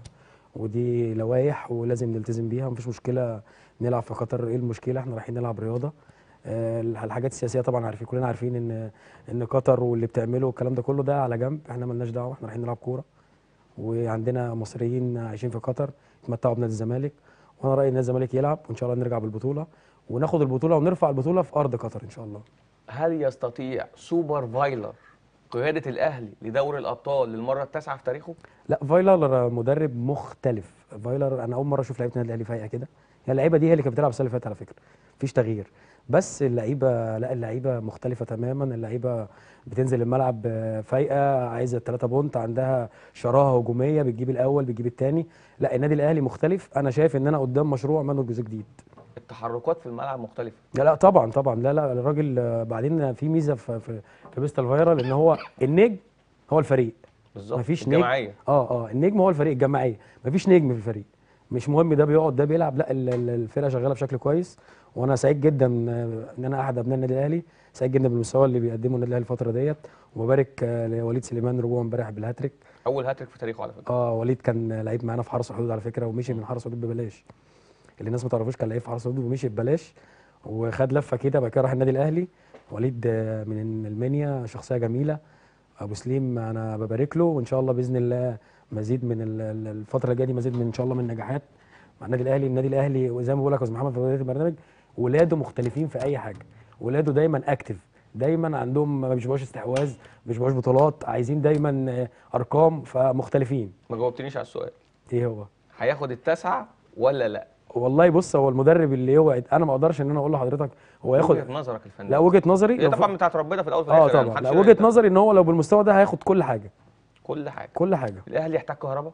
ودي لوائح ولازم نلتزم بيها مفيش مشكله نلعب في قطر ايه المشكله احنا رايحين نلعب رياضه آه، الحاجات السياسيه طبعا عارفين كلنا عارفين ان ان قطر واللي بتعمله والكلام ده كله ده على جنب احنا ملناش دعوه احنا رايحين نلعب كوره وعندنا مصريين عايشين في قطر يتمتعوا بنادي الزمالك وانا رايي ان نادي الزمالك يلعب وان شاء الله نرجع بالبطوله وناخد البطوله ونرفع البطوله في ارض قطر ان شاء الله هل يستطيع سوبر فايلر قياده الاهلي لدوري الابطال للمره التاسعه في تاريخه لا فايلر مدرب مختلف فايلر انا اول مره اشوف لعيبه النادي الاهلي فايقه كده يعني اللعيبه دي هي اللي كانت بتلعب السنه اللي فاتت على فكره مفيش تغيير بس اللعيبه لا اللعيبه مختلفه تماما اللعيبه بتنزل الملعب آه، فايقه عايزه 3 بونت عندها شراهه هجوميه بتجيب الاول بتجيب الثاني لا النادي الاهلي مختلف انا شايف ان انا قدام مشروع مانويل جوزيه جديد التحركات في الملعب مختلفه لا لا طبعا طبعا لا لا الراجل آه، بعدين في ميزه في في, في بيستال فايرال ان هو النجم هو الفريق بالظبط مفيش نجم الجماعيه اه اه النجم هو الفريق الجماعيه مفيش نجم في الفريق مش مهم ده بيقعد ده بيلعب لا ال- ال- الفرقه شغاله بشكل كويس وانا سعيد جدا آه، ان انا احد ابناء النادي الاهلي سعيد جدا بالمستوى اللي بيقدمه النادي الاهلي الفتره ديت وببارك آه، لوليد سليمان رجوعه امبارح بالهاتريك اول هاتريك في تاريخه على فكره اه وليد كان لعيب معانا في حرس الحدود على فكره ومشي من حرس الحدود ببلاش اللي الناس ما تعرفوش كان لعيب في حرس الحدود ومشي ببلاش وخد لفه كده بعد كده راح النادي الاهلي وليد آه، من المنيا شخصيه جميله ابو سليم انا ببارك له وان شاء الله باذن الله مزيد من ال- ال- الفتره الجايه دي مزيد من ان شاء الله من النجاحات مع النادي الاهلي النادي الاهلي وزي ما بقول لك يا استاذ محمد في بدايه البرنامج ولاده مختلفين في اي حاجه ولاده دايما اكتف دايما عندهم ما بيشبعوش استحواذ ما بيشبعوش بطولات عايزين دايما آه، ارقام فمختلفين ما جاوبتنيش على السؤال ايه هو هياخد التاسعه ولا لا والله بص هو المدرب اللي يوعد انا ما اقدرش ان انا اقول لحضرتك هو ياخد وجهه نظرك الفنيه لا وجهه نظري هي لو طبعا ف- بتاعت ربنا في الاول وفي اه الاخر يعني طبعا محدش لا يقدر وجهه يقدر. نظري ان هو لو بالمستوى ده هياخد كل حاجه كل حاجه كل حاجه الاهلي يحتاج كهرباء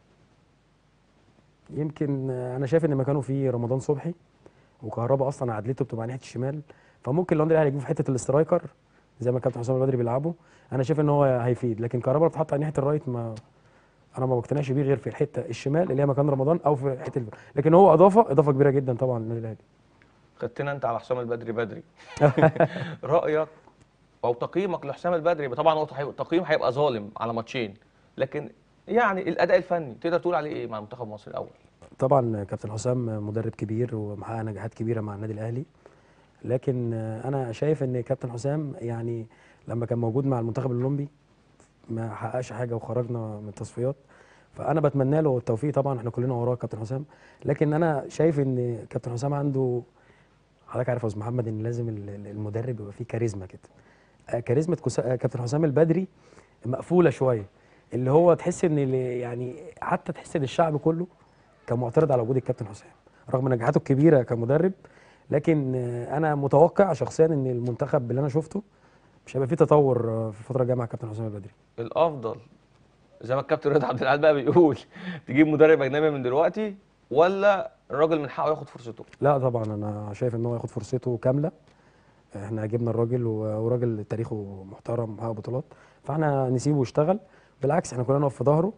يمكن آه، انا شايف ان مكانه في رمضان صبحي وكهربا اصلا عدلته بتبقى ناحيه الشمال فممكن لو النادي الاهلي يجيب في حته الاسترايكر زي ما كابتن حسام البدري بيلعبه انا شايف ان هو هيفيد لكن كهربا لو اتحط على ناحيه الرايت ما انا ما بقتنعش بيه غير في الحته الشمال اللي هي مكان رمضان او في حته الب- لكن هو اضافه اضافه كبيره جدا طبعا للنادي الاهلي خدتنا انت على حسام البدري بدري رايك او تقييمك لحسام البدري طبعا هو تحي- تقييم هيبقى ظالم على ماتشين لكن يعني الاداء الفني تقدر تقول عليه ايه مع منتخب مصر الاول طبعا كابتن حسام مدرب كبير ومحقق نجاحات كبيره مع النادي الاهلي لكن آه، انا شايف ان كابتن حسام يعني لما كان موجود مع المنتخب الاولمبي ما حققش حاجه وخرجنا من التصفيات فانا بتمنى له التوفيق طبعا احنا كلنا وراه كابتن حسام لكن انا شايف ان كابتن حسام عنده حضرتك عارف يا استاذ محمد ان لازم ال- ال- المدرب يبقى فيه كاريزما كده آه، كاريزما كوسا- آه، كابتن حسام البدري مقفوله شويه اللي هو تحس ان ال- يعني حتى تحس ان الشعب كله كان معترض على وجود الكابتن حسام رغم نجاحاته الكبيره كمدرب لكن آه، انا متوقع شخصيا ان المنتخب اللي انا شفته مش هيبقى فيه تطور آه، في الفتره الجايه مع الكابتن حسام البدري الافضل زي ما الكابتن رضا عبد العال بقى بيقول تجيب مدرب اجنبي من دلوقتي ولا الراجل من حقه ياخد فرصته لا طبعا انا شايف ان هو ياخد فرصته كامله احنا جبنا الراجل و- وراجل تاريخه محترم محقق بطولات فاحنا نسيبه يشتغل بالعكس احنا كلنا نقف في ظهره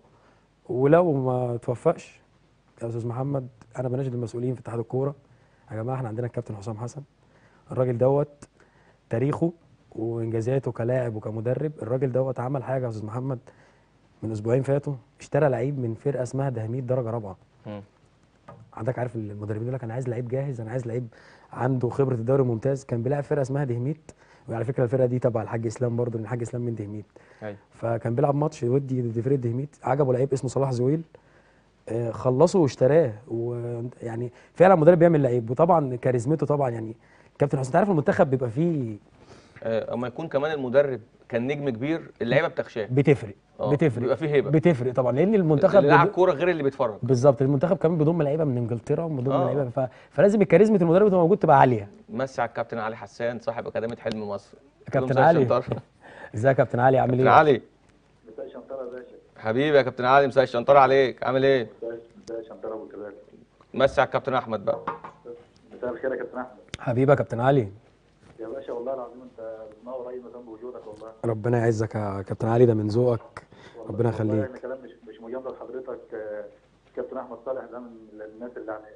ولو ما توفقش يا استاذ محمد انا بناشد المسؤولين في اتحاد الكوره يا جماعه احنا عندنا الكابتن حسام حسن الراجل دوت تاريخه وانجازاته كلاعب وكمدرب الراجل دوت عمل حاجه يا استاذ محمد من اسبوعين فاتوا اشترى لعيب من فرقه اسمها دهميت درجه رابعه مم. عندك عارف المدربين يقول لك انا عايز لعيب جاهز انا عايز لعيب عنده خبره الدوري الممتاز كان بيلعب فرقه اسمها دهميت وعلى فكره الفرقه دي تبع الحاج اسلام برضه لان الحاج اسلام من دهميت ايوه فكان بيلعب ماتش ودي ضد فرقه دهميت عجبه لعيب اسمه صلاح زويل آه، خلصه واشتراه ويعني فعلا مدرب بيعمل لعيب وطبعا كاريزمته طبعا يعني كابتن حسام انت عارف المنتخب بيبقى فيه آه، اما يكون كمان المدرب كان نجم كبير اللعيبه بتخشاه بتفرق آه، بتفرق بيبقى فيه هيبة. بتفرق طبعا لان المنتخب اللي لعب بيض- كوره غير اللي بيتفرج بالظبط المنتخب كمان بيضم لعيبه من انجلترا وبيضم آه. لعيبه ف... فلازم الكاريزما المدرب تبقى موجود تبقى عاليه مسي على الكابتن علي حسان صاحب اكاديميه حلم مصر كابتن زي علي الشنطرة. ازيك يا كابتن علي عامل كابتن ايه علي مساء شنطره يا باشا حبيبي يا كابتن علي مساء الشنطره عليك عامل ايه مساء شنطره ابو كباب مسي على الكابتن احمد بقى مساء الخير يا كابتن احمد حبيبي يا كابتن علي يا باشا والله العظيم انت بتنور اي مكان بوجودك والله ربنا يعزك يا كابتن علي ده من ذوقك ربنا والله يخليك ان كلام مش مش مجامله لحضرتك آه، كابتن احمد صالح ده من الناس اللي يعني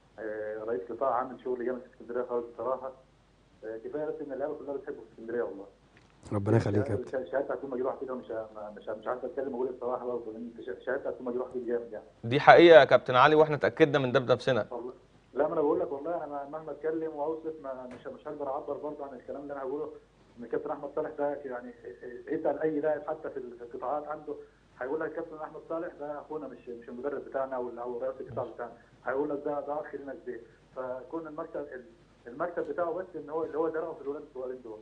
آه، رئيس قطاع عامل شغل جامد في اسكندريه خالص بصراحه آه، كفايه بس ان اللعيبه كلها بتحبه في اسكندريه والله ربنا يخليك يا كابتن شهادتك هتكون مجروح فيك مش مش مش عارف اتكلم واقول الصراحه برضه لان انت شهادتك هتكون مجروح فيك جامد يعني دي حقيقه يا كابتن علي واحنا اتاكدنا من ده بنفسنا والله لا ما انا بقول لك والله انا مهما اتكلم واوصف ما مش مش هقدر اعبر برضه عن الكلام اللي انا هقوله ان الكابتن احمد صالح ده يعني اسال اي لاعب حتى في القطاعات عنده هيقول لك الكابتن احمد صالح ده اخونا مش مش المدرب بتاعنا او او رئيس القطاع بتاعنا هيقول لك ده ده اخ لنا كبير فكون المكتب المكتب بتاعه بس ان هو اللي هو زرعه في الولاد الصغيرين دول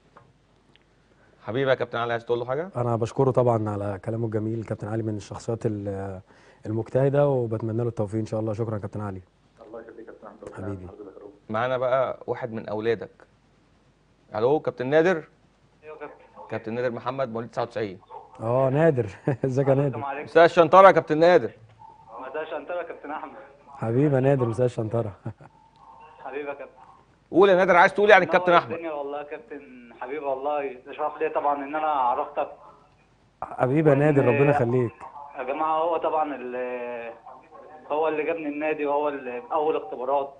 حبيبي يا كابتن علي عايز تقول له حاجه انا بشكره طبعا على كلامه الجميل كابتن علي من الشخصيات ال- المجتهده وبتمنى له التوفيق ان شاء الله شكرا يا كابتن علي الله يخليك يا كابتن احمد ربنا حبيبي. يعافيك حضرتك يا رب. معانا بقى واحد من اولادك الو كابتن نادر كابتن نادر محمد مواليد 99 اه نادر ازيك يا نادر مساء الشنطره يا كابتن نادر مساء شنطرة يا كابتن احمد حبيبي يا نادر مساء الشنطره حبيبي يا كابتن قول يا نادر عايز تقول ايه عن الكابتن نور احمد الدنيا والله يا كابتن حبيبي والله ده شرف ليا طبعا ان انا عرفتك حبيبي يا نادر ربنا يخليك يا جماعه هو طبعا اللي هو اللي جابني النادي وهو اللي اول اختبارات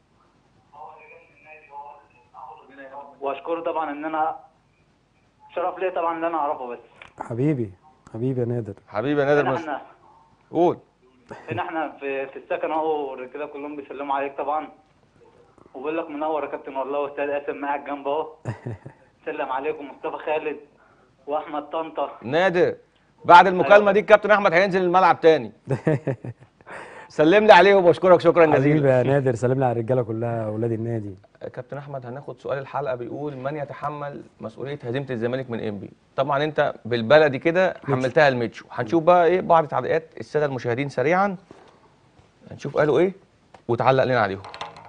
واشكره طبعا ان انا شرف ليا طبعا ان انا اعرفه بس حبيبي حبيبي يا نادر حبيبي يا نادر هنا مس... احنا قول هنا احنا في في السكن اهو الرجاله كلهم بيسلموا عليك طبعا وبقول لك منور يا كابتن والله واستاذ قاسم معاك جنب اهو سلم عليكم مصطفى خالد واحمد طنطا نادر بعد المكالمه دي الكابتن احمد هينزل الملعب تاني سلم لي عليه وبشكرك شكرا حبيبي جزيلا يا نادر سلم لي على الرجاله كلها اولاد النادي كابتن احمد هناخد سؤال الحلقه بيقول من يتحمل مسؤوليه هزيمه الزمالك من انبي طبعا انت بالبلدي كده حملتها الميتشو هنشوف بقى ايه بعض تعليقات الساده المشاهدين سريعا هنشوف قالوا ايه وتعلق لنا عليهم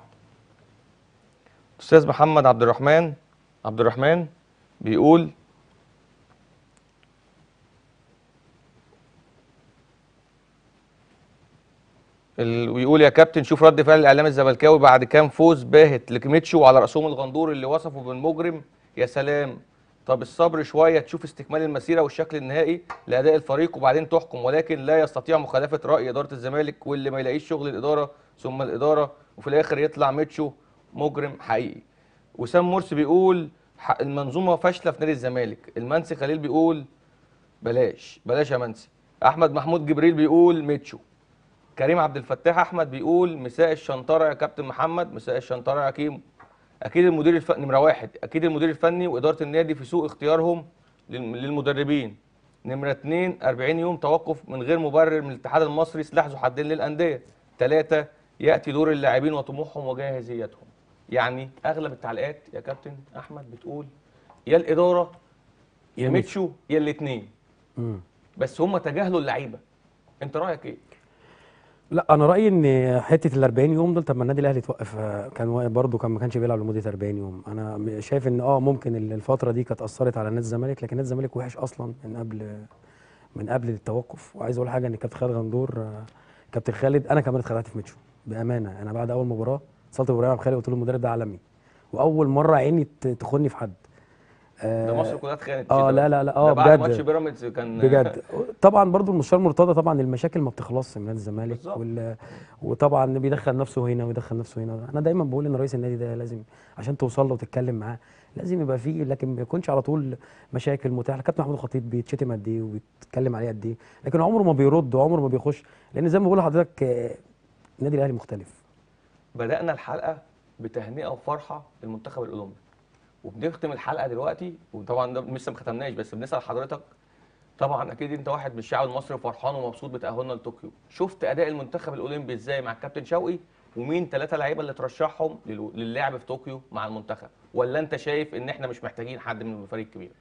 استاذ محمد عبد الرحمن عبد الرحمن بيقول ال- ويقول يا كابتن شوف رد فعل الاعلام الزملكاوي بعد كام فوز باهت لكميتشو وعلى راسهم الغندور اللي وصفه بالمجرم يا سلام طب الصبر شويه تشوف استكمال المسيره والشكل النهائي لاداء الفريق وبعدين تحكم ولكن لا يستطيع مخالفه راي اداره الزمالك واللي ما يلاقيش شغل الاداره ثم الاداره وفي الاخر يطلع ميتشو مجرم حقيقي وسام مرسي بيقول ح- المنظومه فاشله في نادي الزمالك المنسي خليل بيقول بلاش بلاش يا منسي احمد محمود جبريل بيقول ميتشو كريم عبد الفتاح احمد بيقول مساء الشنطره يا كابتن محمد مساء الشنطره يا كيمو اكيد المدير الف... نمره واحد اكيد المدير الفني واداره النادي في سوء اختيارهم للم- للمدربين نمره اتنين 40 يوم توقف من غير مبرر من الاتحاد المصري سلاح ذو حدين للانديه ثلاثه ياتي دور اللاعبين وطموحهم وجاهزيتهم يعني اغلب التعليقات يا كابتن احمد بتقول يا الاداره يا ميتشو يا الاثنين مم. بس هم تجاهلوا اللعيبه انت رايك ايه لا انا رايي ان حته ال 40 يوم دول طب ما النادي الاهلي توقف آه، كان واقف برضه كان ما كانش بيلعب لمده 40 يوم انا م- شايف ان اه ممكن ال- الفتره دي كانت اثرت على نادي الزمالك لكن نادي الزمالك وحش اصلا من قبل من قبل التوقف وعايز اقول حاجه ان كابتن خالد غندور آه، كابتن خالد انا كمان اتخدعت في ميتشو بامانه انا بعد اول مباراه اتصلت بابراهيم عبد الخالق قلت له المدرب ده عالمي واول مره عيني ت- تخني في حد آه، ده مصر كلها اتخانت اه كده. لا لا لا اه ده بعد بجد ماتش بيراميدز كان بجد طبعا برضو المستشار مرتضى طبعا المشاكل ما بتخلصش من نادي الزمالك بالظبط. وال... وطبعا بيدخل نفسه هنا ويدخل نفسه هنا انا دايما بقول ان رئيس النادي ده لازم عشان توصل له وتتكلم معاه لازم يبقى فيه لكن ما يكونش على طول مشاكل متاحه كابتن محمود الخطيب بيتشتم قد ايه وبيتكلم عليه قد ايه لكن عمره ما بيرد وعمره ما بيخش لان زي ما بقول لحضرتك آه، النادي الاهلي مختلف بدأنا الحلقة بتهنئة وفرحة للمنتخب الأولمبي وبنختم الحلقة دلوقتي وطبعا ده لسه ما ختمناش بس بنسأل حضرتك طبعا أكيد أنت واحد من الشعب المصري فرحان ومبسوط بتأهلنا لطوكيو شفت أداء المنتخب الأولمبي إزاي مع الكابتن شوقي ومين ثلاثة لعيبة اللي ترشحهم للو- للعب في طوكيو مع المنتخب ولا أنت شايف إن إحنا مش محتاجين حد من الفريق الكبير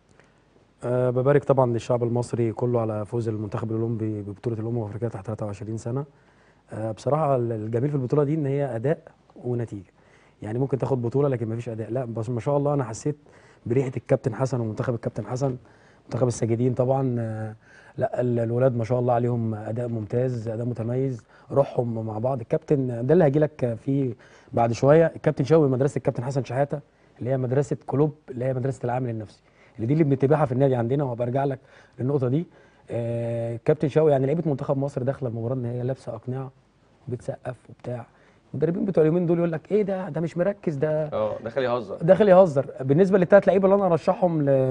أه ببارك طبعا للشعب المصري كله على فوز المنتخب الاولمبي ببطوله الامم الافريقيه تحت 23 سنه أه بصراحه الجميل في البطوله دي ان هي اداء ونتيجه يعني ممكن تاخد بطوله لكن ما فيش اداء لا بس ما شاء الله انا حسيت بريحه الكابتن حسن ومنتخب الكابتن حسن منتخب الساجدين طبعا أه لا ال- الولاد ما شاء الله عليهم اداء ممتاز اداء متميز روحهم مع بعض الكابتن ده اللي هجي لك فيه بعد شويه الكابتن شوقي مدرسه الكابتن حسن شحاته اللي هي مدرسه كلوب اللي هي مدرسه العامل النفسي اللي دي اللي بنتبعها في النادي عندنا وهبقى ارجع لك للنقطه دي آه كابتن شوقي يعني لعيبه منتخب مصر داخله المباراه ان هي لابسه اقنعه وبتسقف وبتاع المدربين بتوع اليومين دول يقول لك ايه ده ده مش مركز ده اه داخل يهزر داخل يهزر بالنسبه للثلاث لعيبه اللي انا ارشحهم ل...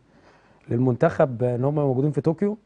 للمنتخب ان هم موجودين في طوكيو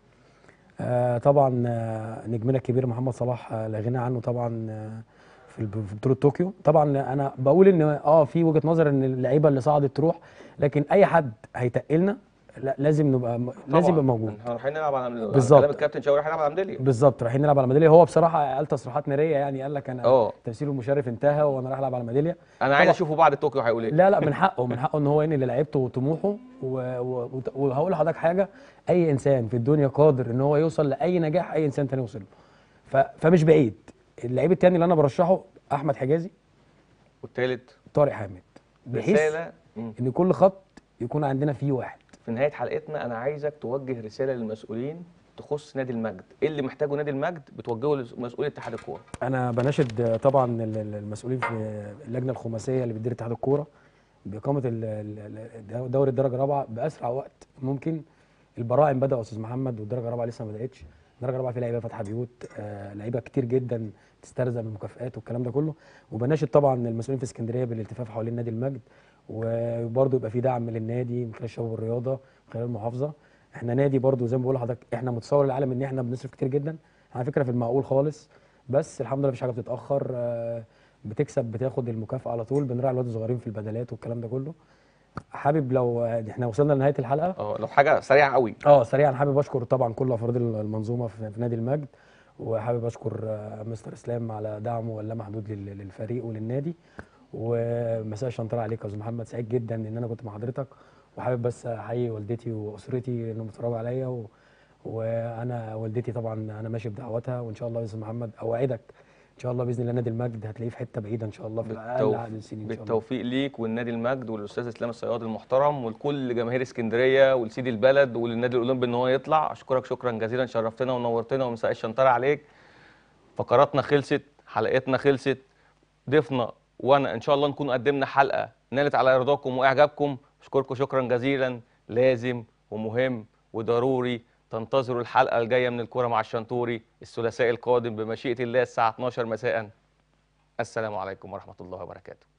آه طبعا آه نجمنا الكبير محمد صلاح آه لا غنى عنه طبعا آه في الب- في بطوله طوكيو طبعا انا بقول ان اه في وجهه نظر ان اللعيبه اللي صعدت تروح لكن اي حد هيتقلنا لا لازم نبقى م- لازم يبقى موجود احنا رايحين نلعب على بالظبط. كلام الكابتن شوقي رايحين نلعب على ميداليه بالظبط رايحين نلعب على ميداليه هو بصراحه قال تصريحات ناريه يعني قال لك انا اه. تمثيله المشرف انتهى وانا رايح العب على ميداليه انا عايز طبعا. اشوفه بعد طوكيو هيقول ايه لا لا من حقه من حقه ان هو ينقل لعيبته وطموحه و- و- وت- وهقول لحضرتك حاجه اي انسان في الدنيا قادر ان هو يوصل لاي نجاح اي انسان تاني يوصل له ف- فمش بعيد اللعيب التاني اللي انا برشحه احمد حجازي والتالت طارق حامد بحيث رساله مم. ان كل خط يكون عندنا فيه واحد في نهايه حلقتنا انا عايزك توجه رساله للمسؤولين تخص نادي المجد ايه اللي محتاجه نادي المجد بتوجهه لمسؤول اتحاد الكوره انا بناشد طبعا ال- ال- المسؤولين في اللجنه الخماسيه اللي بتدير اتحاد الكوره باقامه ال- ال- ال- دوري الدرجه الرابعه باسرع وقت ممكن البراعم بدا يا استاذ محمد والدرجه الرابعه لسه ما بداتش الدرجه الرابعه في لعيبه فاتحه بيوت آه لعيبه كتير جدا تسترزق من المكافئات والكلام ده كله وبناشد طبعا المسؤولين في اسكندريه بالالتفاف حوالين نادي المجد وبرضه يبقى في دعم للنادي من خلال الشباب والرياضه من خلال المحافظه احنا نادي برضه زي ما بقول لحضرتك احنا متصور العالم ان احنا بنصرف كتير جدا على فكره في المعقول خالص بس الحمد لله مفيش حاجه بتتاخر آه، بتكسب بتاخد المكافاه على طول بنراعي الواد الصغيرين في البدلات والكلام ده كله حابب لو احنا وصلنا لنهايه الحلقه اه لو حاجه سريعه قوي اه سريعا حابب اشكر طبعا كل افراد المنظومه في في نادي المجد وحابب اشكر آه، مستر اسلام على دعمه واللا محدود لل- للفريق وللنادي ومساء الشنطره عليك يا استاذ محمد سعيد جدا ان انا كنت مع حضرتك وحابب بس احيي والدتي واسرتي انهم بيتفرجوا عليا و... وانا والدتي طبعا انا ماشي بدعواتها وان شاء الله يا استاذ محمد اوعدك ان شاء الله باذن الله نادي المجد هتلاقيه في حته بعيده ان شاء الله في اقل بالتوف... عدد السنين ان شاء الله بالتوفيق ليك والنادي المجد والاستاذ اسلام الصياد المحترم ولكل جماهير اسكندريه ولسيد البلد وللنادي الاولمبي ان هو يطلع اشكرك شكرا جزيلا شرفتنا ونورتنا ومساء الشنطره عليك فقراتنا خلصت حلقتنا خلصت ضيفنا وانا ان شاء الله نكون قدمنا حلقه نالت على رضاكم واعجابكم اشكركم شكرا جزيلا لازم ومهم وضروري تنتظروا الحلقه الجايه من الكوره مع الشنطوري الثلاثاء القادم بمشيئه الله الساعه 12 مساء السلام عليكم ورحمه الله وبركاته